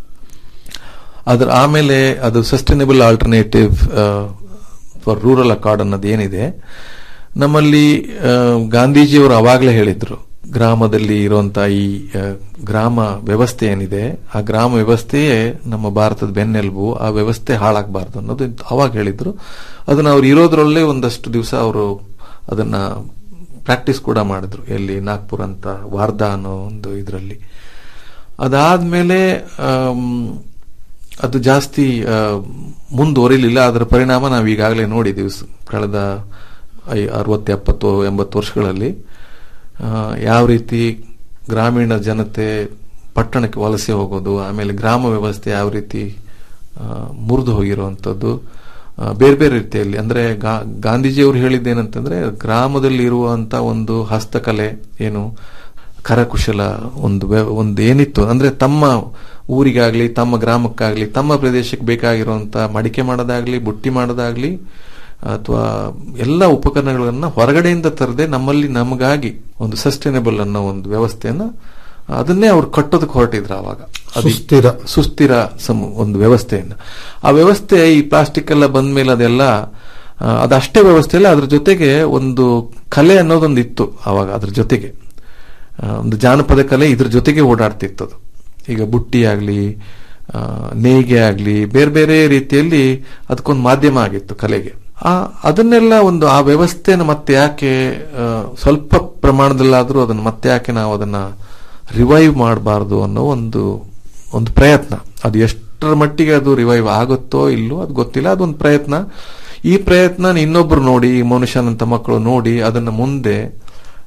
ಅದ್ರ ಆಮೇಲೆ ಅದು sustainable alternative for rural accord ಅನ್ನೋದು ಏನಿದೆ ನಮ್ಮಲ್ಲಿ ಆ, ಗಾಂಧೀಜಿಯವರು ಅವಾಗಲೇ ಹೇಳಿದ್ರು ಗ್ರಾಮದಲ್ಲಿ ಇರುವಂತ ಈ ಆ, ಗ್ರಾಮ ವ್ಯವಸ್ಥೆ ಏನಿದೆ ಆ ಗ್ರಾಮ ವ್ಯವಸ್ಥೆಯೇ ನಮ್ಮ ಭಾರತದ ಬೆನ್ನೆಲುಬು ಆ ವ್ಯವಸ್ಥೆ ಹಾಳಾಗಬಾರ್ದು ಅನ್ನೋದು ಅವಾಗ ಹೇಳಿದ್ರು ಅದನ್ನ ಅವ್ರು ಇರೋದ್ರಲ್ಲೇ ಒಂದಷ್ಟು ದಿವಸ ಅವರು ಅದನ್ನ ಪ್ರಾಕ್ಟೀಸ್ ಕೂಡ ಮಾಡಿದ್ರು ಎಲ್ಲಿ ನಾಗ್ಪುರ್ ಅಂತ ವಾರ್ಧಾ ಅನ್ನೋ ಒಂದು ಇದರಲ್ಲಿ ಅದಾದ್ಮೇಲೆ ಆಮ್, ಅದು ಜಾಸ್ತಿ ಆ, ಮುಂದುವರಿಲಿಲ್ಲ ಅದರ ಪರಿಣಾಮ ನಾವು ಈಗಾಗಲೇ ನೋಡಿದ್ದೀವಿ ಸ- ಕಳೆದ ಐ- ಅರವತ್ತು ಎಪ್ಪತ್ತು ಎಂಬತ್ತು ವರ್ಷಗಳಲ್ಲಿ ಆ, ಯಾವ ರೀತಿ ಗ್ರಾಮೀಣ ಜನತೆ ಪಟ್ಟಣಕ್ಕೆ ವಲಸೆ ಹೋಗೋದು ಆಮೇಲೆ ಗ್ರಾಮ ವ್ಯವಸ್ಥೆ ಯಾವ ರೀತಿ ಮುರಿದು ಹೋಗಿರುವಂಥದ್ದು ಆ, ಬೇರೆ ಬೇರೆ ರೀತಿಯಲ್ಲಿ ಅಂದ್ರೆ ಗಾ- ಗಾಂಧೀಜಿಯವರು ಹೇಳಿದ್ದೇನಂತಂದ್ರೆ ಗ್ರಾಮದಲ್ಲಿ ಇರುವಂತ ಒಂದು ಹಸ್ತಕಲೆ ಏನು ಕರಕುಶಲ ಒಂದು ವ್ಯ- ಒಂದು ಏನಿತ್ತು ಅಂದ್ರೆ ತಮ್ಮ ಊರಿಗಾಗ್ಲಿ ತಮ್ಮ ಗ್ರಾಮಕ್ಕಾಗ್ಲಿ ತಮ್ಮ ಪ್ರದೇಶಕ್ಕೆ ಬೇಕಾಗಿರುವಂತ ಮಡಿಕೆ ಮಾಡೋದಾಗ್ಲಿ ಬುಟ್ಟಿ ಮಾಡೋದಾಗ್ಲಿ ಅಥವಾ ಎಲ್ಲ ಉಪಕರಣಗಳನ್ನ ಹೊರಗಡೆಯಿಂದ ತರದೆ ನಮ್ಮಲ್ಲಿ ನಮಗಾಗಿ ಒಂದು ಸಸ್ಟೈನಬಲ್ ಅನ್ನೋ ಒಂದು ವ್ಯವಸ್ಥೆಯನ್ನ ಅದನ್ನೇ ಅವ್ರು ಕಟ್ಟೋದಕ್ಕೆ ಹೊರಟಿದ್ರು ಅವಾಗ ಅದು ಸುಸ್ಥಿರ. ಸುಸ್ಥಿರ ಸಮ ಒಂದು ವ್ಯವಸ್ಥೆಯನ್ನ ಆ ವ್ಯವಸ್ಥೆ ಈ ಪ್ಲಾಸ್ಟಿಕ್ ಎಲ್ಲ ಬಂದ್ಮೇಲೆ ಅದೆಲ್ಲ ಆ, ಅದಷ್ಟೇ ವ್ಯವಸ್ಥೆ ಇಲ್ಲ ಅದ್ರ ಜೊತೆಗೆ ಒಂದು ಕಲೆ ಅನ್ನೋದೊಂದು ಇತ್ತು ಅವಾಗ ಅದ್ರ ಜೊತೆಗೆ ಆ, ಒಂದು ಜಾನಪದ ಕಲೆ ಇದ್ರ ಜೊತೆಗೆ ಓಡಾಡ್ತಿತ್ತು ಅದು ಈಗ ಬುಟ್ಟಿ ಆಗ್ಲಿ ಆ, ನೇಯ್ಗೆ ಆಗ್ಲಿ ಬೇರೆ ಬೇರೆ ರೀತಿಯಲ್ಲಿ ಅದಕ್ಕೊಂದು ಮಾಧ್ಯಮ ಆಗಿತ್ತು ಕಲೆಗೆ ಆ ಅದನ್ನೆಲ್ಲ ಒಂದು ಆ ವ್ಯವಸ್ಥೆನ ಮತ್ತೆ ಯಾಕೆ ಆ, ಸ್ವಲ್ಪ ಪ್ರಮಾಣದಲ್ಲಾದ್ರೂ ಅದನ್ನ ಮತ್ತೆ ಯಾಕೆ ನಾವು ಅದನ್ನ ರಿವೈವ್ ಮಾಡಬಾರ್ದು ಅನ್ನೋ ಒಂದು ಒಂದು ಪ್ರಯತ್ನ ಅದು ಎಷ್ಟರ ಮಟ್ಟಿಗೆ ಅದು ರಿವೈವ್ ಆಗುತ್ತೋ ಇಲ್ಲೋ ಅದು ಗೊತ್ತಿಲ್ಲ ಅದೊಂದು ಪ್ರಯತ್ನ ಈ ಪ್ರಯತ್ನ ಇನ್ನೊಬ್ರು ನೋಡಿ ಈ ಮನುಷ್ಯನಂತ ಮಕ್ಕಳು ನೋಡಿ ಅದನ್ನ ಮುಂದೆ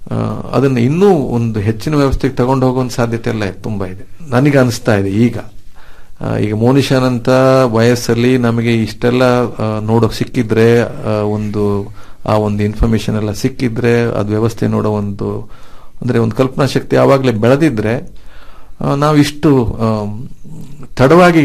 ಆ, ಅದನ್ನ ಇನ್ನೂ ಒಂದು ಹೆಚ್ಚಿನ ವ್ಯವಸ್ಥೆಗೆ ತಗೊಂಡು ಹೋಗುವಂತ ಸಾಧ್ಯತೆ ಎಲ್ಲ ತುಂಬಾ ಇದೆ ನನಗೆ ಅನಿಸ್ತಾ ಇದೆ ಈಗ ಆ, ಈಗ ಮೋನಿಶಾನಂತ ವಯಸ್ಸಲ್ಲಿ ನಮಗೆ ಇಷ್ಟೆಲ್ಲ ಆ, ನೋಡೋಕ್ ಸಿಕ್ಕಿದ್ರೆ ಆ, ಒಂದು ಆ ಒಂದು ಇನ್ಫಾರ್ಮೇಶನ್ ಎಲ್ಲ ಸಿಕ್ಕಿದ್ರೆ ಅದು ವ್ಯವಸ್ಥೆ ನೋಡೋ ಒಂದು ಅಂದ್ರೆ ಒಂದು ಕಲ್ಪನಾ ಶಕ್ತಿ ಆವಾಗಲೇ ಬೆಳೆದಿದ್ರೆ ಆ, ನಾವಿಷ್ಟು ಆಮ್, ತಡವಾಗಿ